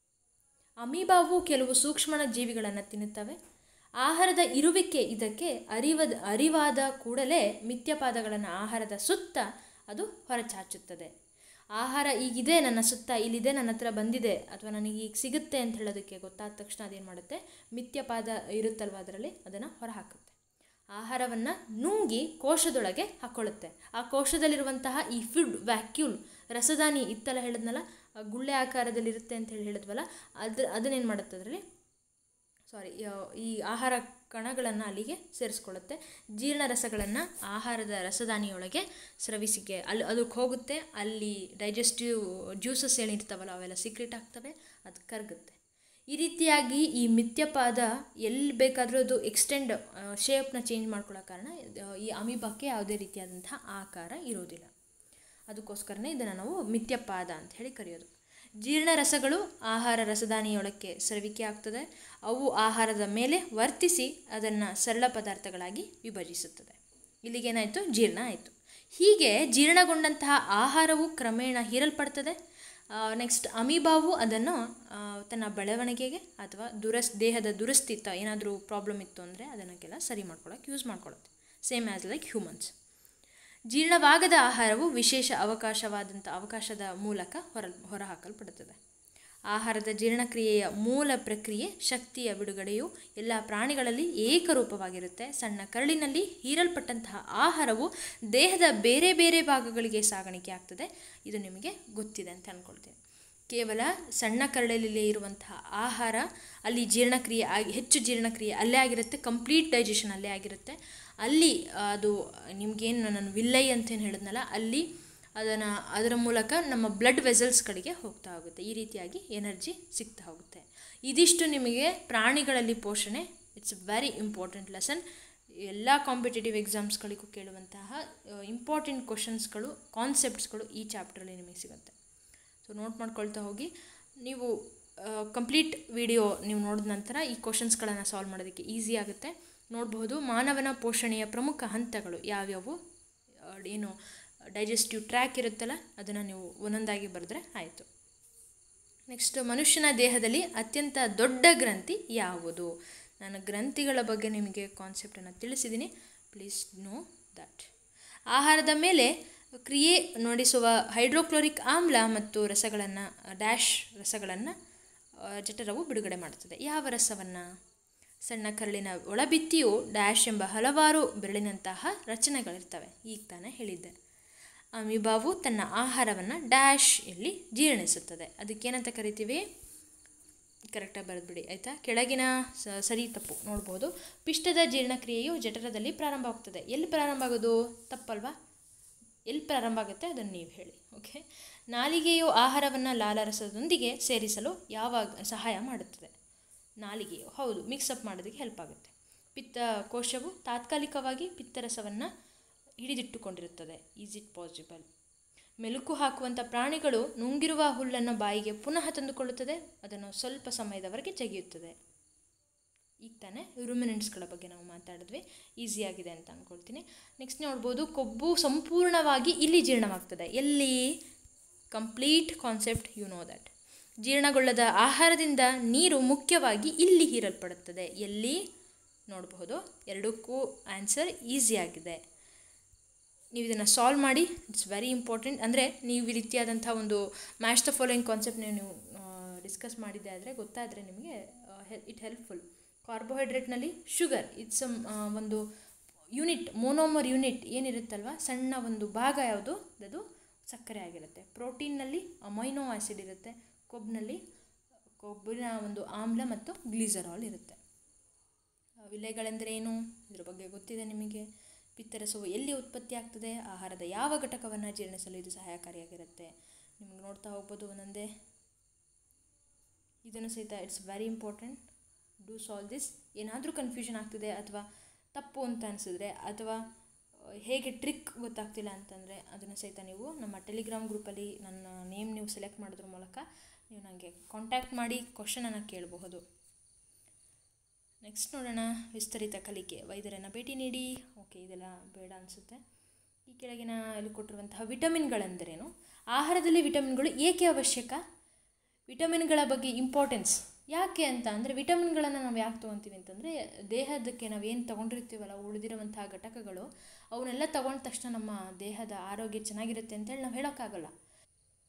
A: ಅಮೀಬಾವು ಕೆಲವು ಸೂಕ್ಷ್ಮಣ ಜೀವಿಗಳನ್ನು ತಿನ್ನುತ್ತವೆ ಆಹಾರದ ಇರುವಿಕೆ ಇದಕ್ಕೆ ಅರಿವದ ಅರಿವಾದ ಕೂಡಲೇ ಮಿಥ್ಯಪಾದಗಳನ್ನು ಆಹಾರದ ಸುತ್ತ ಅದು ಹೊರಚಾಚುತ್ತದೆ ಆಹಾರ ಈಗಿದೆ ನನ್ನ ಸುತ್ತ ಇಲ್ಲಿದೆ ನನ್ನ ಹತ್ರ ಬಂದಿದೆ ಅಥವಾ ನನಗೆ ಈಗ ಸಿಗುತ್ತೆ ಅಂತ ಹೇಳೋದಕ್ಕೆ ಗೊತ್ತಾದ ತಕ್ಷಣ ಅದೇನು ಮಾಡುತ್ತೆ ಮಿಥ್ಯಪಾದ ಇರುತ್ತಲ್ವ ಅದರಲ್ಲಿ ಅದನ್ನು ಹೊರಹಾಕುತ್ತೆ ಆಹಾರವನ್ನು ನುಂಗಿ ಕೋಶದೊಳಗೆ ಹಾಕ್ಕೊಳ್ಳುತ್ತೆ ಆ ಕೋಶದಲ್ಲಿರುವಂತಹ ಈ ಫುಡ್ ವ್ಯಾಕ್ಯೂಲ್ ರಸದಾನಿ ಇತ್ತಲ್ಲ ಹೇಳಿದ್ನಲ್ಲ ಆ ಗುಳ್ಳೆ ಆಕಾರದಲ್ಲಿರುತ್ತೆ ಅಂತ ಹೇಳಿ ಹೇಳಿದ್ವಲ್ಲ ಅದ್ರ ಅದನ್ನೇನು ಮಾಡುತ್ತೆ ಅದರಲ್ಲಿ ಸಾರಿ ಈ ಆಹಾರ ಕಣಗಳನ್ನು ಅಲ್ಲಿಗೆ ಸೇರಿಸ್ಕೊಳ್ಳುತ್ತೆ ಜೀರ್ಣರಸಗಳನ್ನು ಆಹಾರದ ರಸದಾನಿಯೊಳಗೆ ಸ್ರವಿಸಿಕೆ ಅಲ್ಲಿ ಅದಕ್ಕೆ ಹೋಗುತ್ತೆ ಅಲ್ಲಿ ಡೈಜೆಸ್ಟಿವ್ ಜ್ಯೂಸಸ್ ಏನಿರ್ತಾವಲ್ಲ ಅವೆಲ್ಲ ಸೀಕ್ರೆಟ್ ಆಗ್ತವೆ ಅದು ಕರಗುತ್ತೆ ಈ ರೀತಿಯಾಗಿ ಈ ಮಿಥ್ಯಪಾದ ಎಲ್ಲಿ ಬೇಕಾದರೂ ಅದು ಎಕ್ಸ್ಟೆಂಡ್ ಶೇಪ್ನ ಚೇಂಜ್ ಮಾಡ್ಕೊಳ್ಳೋ ಕಾರಣ ಇದು- ಈ ಅಮೀಬಾಕ್ಕೆ ಯಾವುದೇ ರೀತಿಯಾದಂತಹ ಆಕಾರ ಇರೋದಿಲ್ಲ ಅದಕ್ಕೋಸ್ಕರನೇ ಇದನ್ನು ನಾವು ಮಿಥ್ಯಪಾದ ಅಂತ ಹೇಳಿ ಕರೆಯೋದು ಜೀರ್ಣರಸಗಳು ಆಹಾರ ರಸದಾನಿಯೊಳಕ್ಕೆ ಸ್ರವಿಕೆ ಆಗ್ತದೆ ಅವು ಆಹಾರದ ಮೇಲೆ ವರ್ತಿಸಿ ಅದನ್ನು ಸರಳ ಪದಾರ್ಥಗಳಾಗಿ ವಿಭಜಿಸುತ್ತದೆ ಇಲ್ಲಿಗೇನಾಯಿತು ಜೀರ್ಣ ಆಯಿತು ಹೀಗೆ ಜೀರ್ಣಗೊಂಡಂತಹ ಆಹಾರವು ಕ್ರಮೇಣ ಹೀರಲ್ಪಡ್ತದೆ ನೆಕ್ಸ್ಟ್ ಅಮೀಬಾವು ಅದನ್ನು ಆ, ತನ್ನ ಬೆಳವಣಿಗೆಗೆ ಅಥವಾ ದುರಸ್ ದೇಹದ ದುರಸ್ತಿತ್ವ ಏನಾದರೂ ಪ್ರಾಬ್ಲಮ್ ಇತ್ತು ಅಂದರೆ ಅದನ್ನಕ್ಕೆಲ್ಲ ಸರಿ ಮಾಡ್ಕೊಳ್ಳೋಕೆ ಯೂಸ್ ಮಾಡ್ಕೊಳ್ಳುತ್ತೆ ಸೇಮ್ ಆ್ಯಸ್ ಲೈಕ್ ಹ್ಯೂಮನ್ಸ್ ಜೀರ್ಣವಾಗದ ಆಹಾರವು ವಿಶೇಷ ಅವಕಾಶವಾದಂಥ ಅವಕಾಶದ ಮೂಲಕ ಹೊರ ಹೊರಹಾಕಲ್ಪಡುತ್ತದೆ ಆಹಾರದ ಜೀರ್ಣಕ್ರಿಯೆಯ ಮೂಲ ಪ್ರಕ್ರಿಯೆ ಶಕ್ತಿಯ ಬಿಡುಗಡೆಯು ಎಲ್ಲ ಪ್ರಾಣಿಗಳಲ್ಲಿ ಏಕರೂಪವಾಗಿರುತ್ತೆ ಸಣ್ಣ ಕರಳಿನಲ್ಲಿ ಹೀರಲ್ಪಟ್ಟಂತಹ ಆಹಾರವು ದೇಹದ ಬೇರೆ ಬೇರೆ ಭಾಗಗಳಿಗೆ ಸಾಗಾಣಿಕೆ ಆಗ್ತದೆ ಇದು ನಿಮಗೆ ಗೊತ್ತಿದೆ ಅಂತ ಅಂದ್ಕೊಳ್ತೇನೆ ಕೇವಲ ಸಣ್ಣ ಕರಳಲ್ಲಿ ಇರುವಂತಹ ಆಹಾರ ಅಲ್ಲಿ ಜೀರ್ಣಕ್ರಿಯೆ ಆಗಿ ಹೆಚ್ಚು ಜೀರ್ಣಕ್ರಿಯೆ ಅಲ್ಲೇ ಆಗಿರುತ್ತೆ ಕಂಪ್ಲೀಟ್ ಡೈಜೆಷನ್ ಅಲ್ಲೇ ಆಗಿರುತ್ತೆ ಅಲ್ಲಿ ಅದು ನಿಮಗೇನು ನಾನು ವಿಲ್ಲೈ ಅಂತೇನು ಹೇಳಿದ್ನಲ್ಲ ಅಲ್ಲಿ ಅದನ್ನು ಅದರ ಮೂಲಕ ನಮ್ಮ ಬ್ಲಡ್ ವೆಸಲ್ಸ್ಗಳಿಗೆ ಹೋಗ್ತಾ ಹೋಗುತ್ತೆ ಈ ರೀತಿಯಾಗಿ ಎನರ್ಜಿ ಸಿಗ್ತಾ ಹೋಗುತ್ತೆ ಇದಿಷ್ಟು ನಿಮಗೆ ಪ್ರಾಣಿಗಳಲ್ಲಿ ಪೋಷಣೆ ಇಟ್ಸ್ ವೆರಿ ಇಂಪಾರ್ಟೆಂಟ್ ಲೆಸನ್ ಎಲ್ಲ ಕಾಂಪಿಟೇಟಿವ್ ಎಕ್ಸಾಮ್ಸ್ಗಳಿಗೂ ಕೇಳುವಂತಹ ಇಂಪಾರ್ಟೆಂಟ್ ಕ್ವಶನ್ಸ್ಗಳು ಕಾನ್ಸೆಪ್ಟ್ಸ್ಗಳು ಈ ಚಾಪ್ಟ್ರಲ್ಲಿ ನಿಮಗೆ ಸಿಗುತ್ತೆ ಸೊ ನೋಟ್ ಮಾಡ್ಕೊಳ್ತಾ ಹೋಗಿ ನೀವು ಕಂಪ್ಲೀಟ್ ವಿಡಿಯೋ ನೀವು ನೋಡಿದ ನಂತರ ಈ ಕ್ವಶನ್ಸ್ಗಳನ್ನು ಸಾಲ್ವ್ ಮಾಡೋದಕ್ಕೆ ಈಸಿ ಆಗುತ್ತೆ ನೋಡಬಹುದು ಮಾನವನ ಪೋಷಣೆಯ ಪ್ರಮುಖ ಹಂತಗಳು ಯಾವ್ಯಾವು ಆ, ಏನು ಡೈಜೆಸ್ಟಿವ್ ಟ್ರ್ಯಾಕ್ ಇರುತ್ತಲ್ಲ ಅದನ್ನು ನೀವು ಒಂದೊಂದಾಗಿ ಬರೆದ್ರೆ ಆಯಿತು ನೆಕ್ಸ್ಟ್ ಮನುಷ್ಯನ ದೇಹದಲ್ಲಿ ಅತ್ಯಂತ ದೊಡ್ಡ ಗ್ರಂಥಿ ಯಾವುದು ನಾನು ಗ್ರಂಥಿಗಳ ಬಗ್ಗೆ ನಿಮಗೆ ಕಾನ್ಸೆಪ್ಟನ್ನು ತಿಳಿಸಿದ್ದೀನಿ ಪ್ಲೀಸ್ ನೋ ದಟ್ ಆಹಾರದ ಮೇಲೆ ಕ್ರಿಯೆ ನಡೆಸುವ ಹೈಡ್ರೋಕ್ಲೋರಿಕ್ ಆಮ್ಲ ಮತ್ತು ರಸಗಳನ್ನು ಡ್ಯಾಶ್ ರಸಗಳನ್ನು ಆ, ಜಠರವು ಬಿಡುಗಡೆ ಮಾಡುತ್ತದೆ ಯಾವ ರಸವನ್ನು ಸಣ್ಣ ಕರಳಿನ ಒಳಭಿತ್ತಿಯು ಡ್ಯಾಶ್ ಎಂಬ ಹಲವಾರು ಬೆರಳಿನಂತಹ ರಚನೆಗಳಿರ್ತವೆ ಈಗ ತಾನೇ ಹೇಳಿದ್ದೆ ಅಮೀಬಾವು ತನ್ನ ಆಹಾರವನ್ನು ಡ್ಯಾಶ್ ಇಲ್ಲಿ ಜೀರ್ಣಿಸುತ್ತದೆ ಅದಕ್ಕೇನಂತ ಕರಿತೀವಿ ಕರೆಕ್ಟಾಗಿ ಬರೆದ್ಬಿಡಿ ಆಯಿತಾ ಕೆಳಗಿನ ಸ- ಸರಿ ತಪ್ಪು ನೋಡ್ಬೋದು ಪಿಷ್ಟದ ಜೀರ್ಣಕ್ರಿಯೆಯು ಜಠರದಲ್ಲಿ ಪ್ರಾರಂಭ ಆಗ್ತದೆ ಎಲ್ಲಿ ಪ್ರಾರಂಭ ಆಗೋದು ತಪ್ಪಲ್ವಾ ಎಲ್ಲಿ ಪ್ರಾರಂಭ ಆಗುತ್ತೆ ಅದನ್ನು ನೀವು ಹೇಳಿ ಓಕೆ ನಾಲಿಗೆಯು ಆಹಾರವನ್ನು ಲಾಲಾರಸದೊಂದಿಗೆ ಸೇರಿಸಲು ಯಾವಾಗ ಸಹಾಯ ಮಾಡುತ್ತದೆ ನಾಲಿಗೆಯು ಹೌದು ಮಿಕ್ಸಪ್ ಮಾಡೋದಕ್ಕೆ ಹೆಲ್ಪ್ ಆಗುತ್ತೆ ಪಿತ್ತ ಕೋಶವು ತಾತ್ಕಾಲಿಕವಾಗಿ ಪಿತ್ತರಸವನ್ನು ಹಿಡಿದಿಟ್ಟುಕೊಂಡಿರುತ್ತದೆ ಈಸ್ ಇಟ್ ಪಾಸಿಬಲ್ ಮೆಲುಕು ಹಾಕುವಂಥ ಪ್ರಾಣಿಗಳು ನುಂಗಿರುವ ಹುಲ್ಲನ್ನು ಬಾಯಿಗೆ ಪುನಃ ತಂದುಕೊಳ್ಳುತ್ತದೆ ಅದನ್ನು ಸ್ವಲ್ಪ ಸಮಯದವರೆಗೆ ಜಗಿಯುತ್ತದೆ ಈಗ ತಾನೇ ರುಮಿನೆಂಟ್ಸ್ಗಳ ಬಗ್ಗೆ ನಾವು ಮಾತಾಡಿದ್ವಿ ಈಸಿಯಾಗಿದೆ ಅಂತ ಅಂದ್ಕೊಳ್ತೀನಿ ನೆಕ್ಸ್ಟ್ ನೋಡ್ಬೋದು ಕೊಬ್ಬು ಸಂಪೂರ್ಣವಾಗಿ ಇಲ್ಲಿ ಜೀರ್ಣವಾಗ್ತದೆ ಎಲ್ಲಿ complete concept you know that ಜೀರ್ಣಗೊಳ್ಳದ ಆಹಾರದಿಂದ ನೀರು ಮುಖ್ಯವಾಗಿ ಇಲ್ಲಿ ಹೀರಲ್ಪಡುತ್ತದೆ ಎಲ್ಲಿ ನೋಡಬಹುದು ಎರಡಕ್ಕೂ ಆನ್ಸರ್ ಈಸಿಯಾಗಿದೆ ನೀವು ಇದನ್ನು ಸಾಲ್ವ್ ಮಾಡಿ ಇಟ್ಸ್ ವೆರಿ ಇಂಪಾರ್ಟೆಂಟ್ ಅಂದರೆ ನೀವು ಈ ರೀತಿಯಾದಂಥ ಒಂದು ಮ್ಯಾಚ್ ದ ಫಾಲೋಯಿಂಗ್ ಕಾನ್ಸೆಪ್ಟ್ನ ನೀವು ಡಿಸ್ಕಸ್ ಮಾಡಿದ್ದೆ ಆದರೆ ಗೊತ್ತಾದರೆ ನಿಮಗೆ ಇಟ್ ಹೆಲ್ಪ್ಫುಲ್ ಕಾರ್ಬೋಹೈಡ್ರೇಟ್ನಲ್ಲಿ ಶುಗರ್ ಇಟ್ಸ್ ಒಂದು ಯೂನಿಟ್ ಮೋನೋಮರ್ ಯೂನಿಟ್ ಏನಿರುತ್ತಲ್ವ ಸಣ್ಣ ಒಂದು ಭಾಗ ಯಾವುದು ಅದು ಸಕ್ಕರೆ ಆಗಿರುತ್ತೆ ಪ್ರೋಟೀನ್ನಲ್ಲಿ ಅಮೈನೋ ಆ್ಯಸಿಡ್ ಇರುತ್ತೆ ಕೊಬ್ಬಿನಲ್ಲಿ ಕೊಬ್ಬಿನ ಒಂದು ಆಮ್ಲ ಮತ್ತು ಗ್ಲೀಸರಾಲ್ ಇರುತ್ತೆ ವಿಲೆಗಳೆಂದರೆ ಏನು ಇದ್ರ ಬಗ್ಗೆ ಗೊತ್ತಿದೆ ನಿಮಗೆ ಪಿತ್ತರಸವು ಎಲ್ಲಿ ಉತ್ಪತ್ತಿ ಆಗ್ತದೆ ಆಹಾರದ ಯಾವ ಘಟಕವನ್ನು ಜೀರ್ಣಿಸಲು ಇದು ಸಹಾಯಕಾರಿಯಾಗಿರುತ್ತೆ ನಿಮ್ಗೆ ನೋಡ್ತಾ ಹೋಗ್ಬೋದು ಒಂದೊಂದೇ ಇದನ್ನು ಸಹಿತ it's very important do solve this ಏನಾದರೂ ಕನ್ಫ್ಯೂಷನ್ ಆಗ್ತಿದೆ ಅಥವಾ ತಪ್ಪು ಅಂತ ಅನಿಸಿದ್ರೆ ಅಥವಾ ಆ, ಹೇಗೆ ಟ್ರಿಕ್ ಗೊತ್ತಾಗ್ತಿಲ್ಲ ಅಂತಂದರೆ ಅದನ್ನು ಸಹಿತ ನೀವು ನಮ್ಮ ಟೆಲಿಗ್ರಾಮ್ ಗ್ರೂಪಲ್ಲಿ ನನ್ನ ನೇಮ್ ನೀವು ಸೆಲೆಕ್ಟ್ ಮಾಡೋದ್ರ ಮೂಲಕ ನೀವು ನನಗೆ ಕಾಂಟ್ಯಾಕ್ಟ್ ಮಾಡಿ ಕ್ವಶನನ್ನು ಕೇಳಬಹುದು ನೆಕ್ಸ್ಟ್ ನೋಡೋಣ ವಿಸ್ತರಿತ ಕಲಿಕೆ ವೈದ್ಯರನ್ನು ಭೇಟಿ ನೀಡಿ ಓಕೆ ಇದೆಲ್ಲ ಬೇಡ ಅನಿಸುತ್ತೆ ಈ ಕೆಳಗಿನ ಇಲ್ಲಿ ಕೊಟ್ಟಿರುವಂತಹ ವಿಟಮಿನ್ಗಳೆಂದರೇನು ಆಹಾರದಲ್ಲಿ ವಿಟಮಿನ್ಗಳು ಏಕೆ ಅವಶ್ಯಕ ವಿಟಮಿನ್ಗಳ ಬಗ್ಗೆ ಇಂಪಾರ್ಟೆನ್ಸ್ ಯಾಕೆ ಅಂತ ಅಂದರೆ ವಿಟಮಿನ್ಗಳನ್ನು ನಾವು ಯಾಕೆ ತೊಗೊತೀವಿ ಅಂತಂದರೆ ದೇಹದಕ್ಕೆ ನಾವೇನು ತೊಗೊಂಡಿರ್ತೀವಲ್ಲ ಉಳಿದಿರುವಂತಹ ಘಟಕಗಳು ಅವನ್ನೆಲ್ಲ ತೊಗೊಂಡ ತಕ್ಷಣ ನಮ್ಮ ದೇಹದ ಆರೋಗ್ಯ ಚೆನ್ನಾಗಿರುತ್ತೆ ಅಂತೇಳಿ ನಾವು ಹೇಳೋಕ್ಕಾಗಲ್ಲ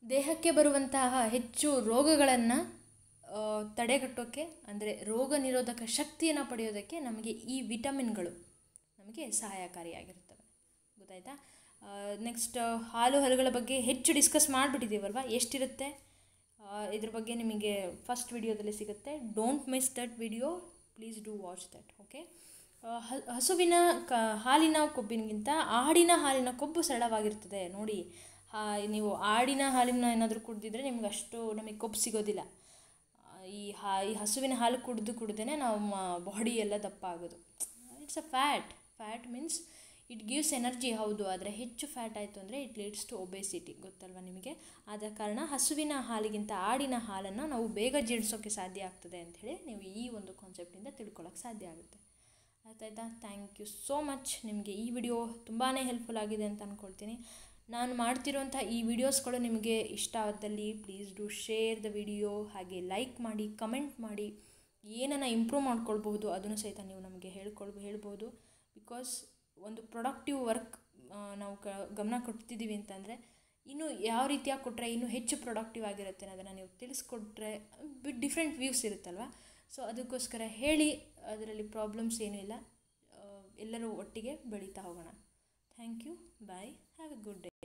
A: ದೇಹಕ್ಕೆ ಬರುವಂತಹ ಹೆಚ್ಚು ರೋಗಗಳನ್ನು ತಡೆಗಟ್ಟೋಕ್ಕೆ ಅಂದರೆ ರೋಗ ನಿರೋಧಕ ಶಕ್ತಿಯನ್ನು ಪಡೆಯೋದಕ್ಕೆ ನಮಗೆ ಈ ವಿಟಮಿನ್ಗಳು ನಮಗೆ ಸಹಾಯಕಾರಿಯಾಗಿರ್ತವೆ ಗೊತ್ತಾಯ್ತಾ ನೆಕ್ಸ್ಟ್ ಹಾಲು ಹಲುಗಳ ಬಗ್ಗೆ ಹೆಚ್ಚು ಡಿಸ್ಕಸ್ ಮಾಡಿಬಿಟ್ಟಿದ್ದೀವಲ್ವ ಎಷ್ಟಿರುತ್ತೆ ಆ, ಇದ್ರ ಬಗ್ಗೆ ನಿಮಗೆ ಫಸ್ಟ್ ವಿಡಿಯೋದಲ್ಲಿ ಸಿಗುತ್ತೆ don't miss that video please do watch that okay ಹಸುವಿನ ಕ ಹಾಲಿನ ಕೊಬ್ಬಿನಗಿಂತ ಆಡಿನ ಹಾಲಿನ ಕೊಬ್ಬು ಸರಳವಾಗಿರ್ತದೆ ನೋಡಿ ಹಾ ನೀವು ಆಡಿನ ಹಾಲಿನ ಏನಾದರೂ ಕುಡ್ದಿದ್ರೆ ನಿಮ್ಗೆ ಅಷ್ಟು ನಮಗೆ ಕೊಬ್ಬು ಸಿಗೋದಿಲ್ಲ ಆ, ಈ ಹಾ ಈ ಹಸುವಿನ ಹಾಲು ಕುಡಿದು ಕುಡ್ದೇ ನಮ್ಮ ಬಾಡಿ ಎಲ್ಲ ದಪ್ಪ ಆಗೋದು it's a fat fat means it gives energy ಹೌದು ಆದರೆ ಹೆಚ್ಚು ಫ್ಯಾಟ್ ಆಯಿತು ಅಂದರೆ ಇಟ್ ಲೀಡ್ಸ್ ಟು ಒಬೇಸಿಟಿ ಗೊತ್ತಲ್ವ ನಿಮಗೆ ಆದ ಕಾರಣ ಹಸುವಿನ ಹಾಲಿಗಿಂತ ಆಡಿನ ಹಾಲನ್ನು ನಾವು ಬೇಗ ಜೀರ್ಣಿಸೋಕ್ಕೆ ಸಾಧ್ಯ ಆಗ್ತದೆ ಅಂಥೇಳಿ ನೀವು ಈ ಒಂದು ಕಾನ್ಸೆಪ್ಟಿಂದ ತಿಳ್ಕೊಳ್ಳೋಕೆ ಸಾಧ್ಯ ಆಗುತ್ತೆ ಆಯ್ತಾಯ್ತಾ ಥ್ಯಾಂಕ್ ಯು ಸೋ ಮಚ್ ನಿಮಗೆ ಈ ವಿಡಿಯೋ ತುಂಬಾ ಹೆಲ್ಪ್ಫುಲ್ ಆಗಿದೆ ಅಂತ ಅಂದ್ಕೊಳ್ತೀನಿ ನಾನು ಮಾಡ್ತಿರೋಂಥ ಈ ವಿಡಿಯೋಸ್ಗಳು ನಿಮಗೆ ಇಷ್ಟ ಆದಲ್ಲಿ please do share the video ಹಾಗೆ ಲೈಕ್ ಮಾಡಿ ಕಮೆಂಟ್ ಮಾಡಿ ಏನನ್ನು ಇಂಪ್ರೂವ್ ಮಾಡ್ಕೊಳ್ಬಹುದು ಅದನ್ನು ಸಹಿತ ನೀವು ನಮಗೆ ಹೇಳ್ಕೊಳ್ ಹೇಳ್ಬೋದು ಬಿಕಾಸ್ ಒಂದು ಪ್ರೊಡಕ್ಟಿವ್ ವರ್ಕ್ ನಾವು ಕ ಗಮನ ಕೊಡ್ತಿದ್ದೀವಿ ಅಂತಂದರೆ ಇನ್ನು ಯಾವ ರೀತಿಯಾಗಿ ಕೊಟ್ಟರೆ ಇನ್ನೂ ಹೆಚ್ಚು ಪ್ರೊಡಕ್ಟಿವ್ ಆಗಿರುತ್ತೆ ಅನ್ನೋದನ್ನು ನೀವು ತಿಳಿಸ್ಕೊಟ್ರೆ ಬಿಟ್ ಡಿಫ್ರೆಂಟ್ ವ್ಯೂಸ್ ಇರುತ್ತಲ್ವ ಸೊ ಅದಕ್ಕೋಸ್ಕರ ಹೇಳಿ ಅದರಲ್ಲಿ ಪ್ರಾಬ್ಲಮ್ಸ್ ಏನೂ ಇಲ್ಲ ಆ, ಎಲ್ಲರೂ ಒಟ್ಟಿಗೆ ಬೆಳೀತಾ ಹೋಗೋಣ thank you bye have a good day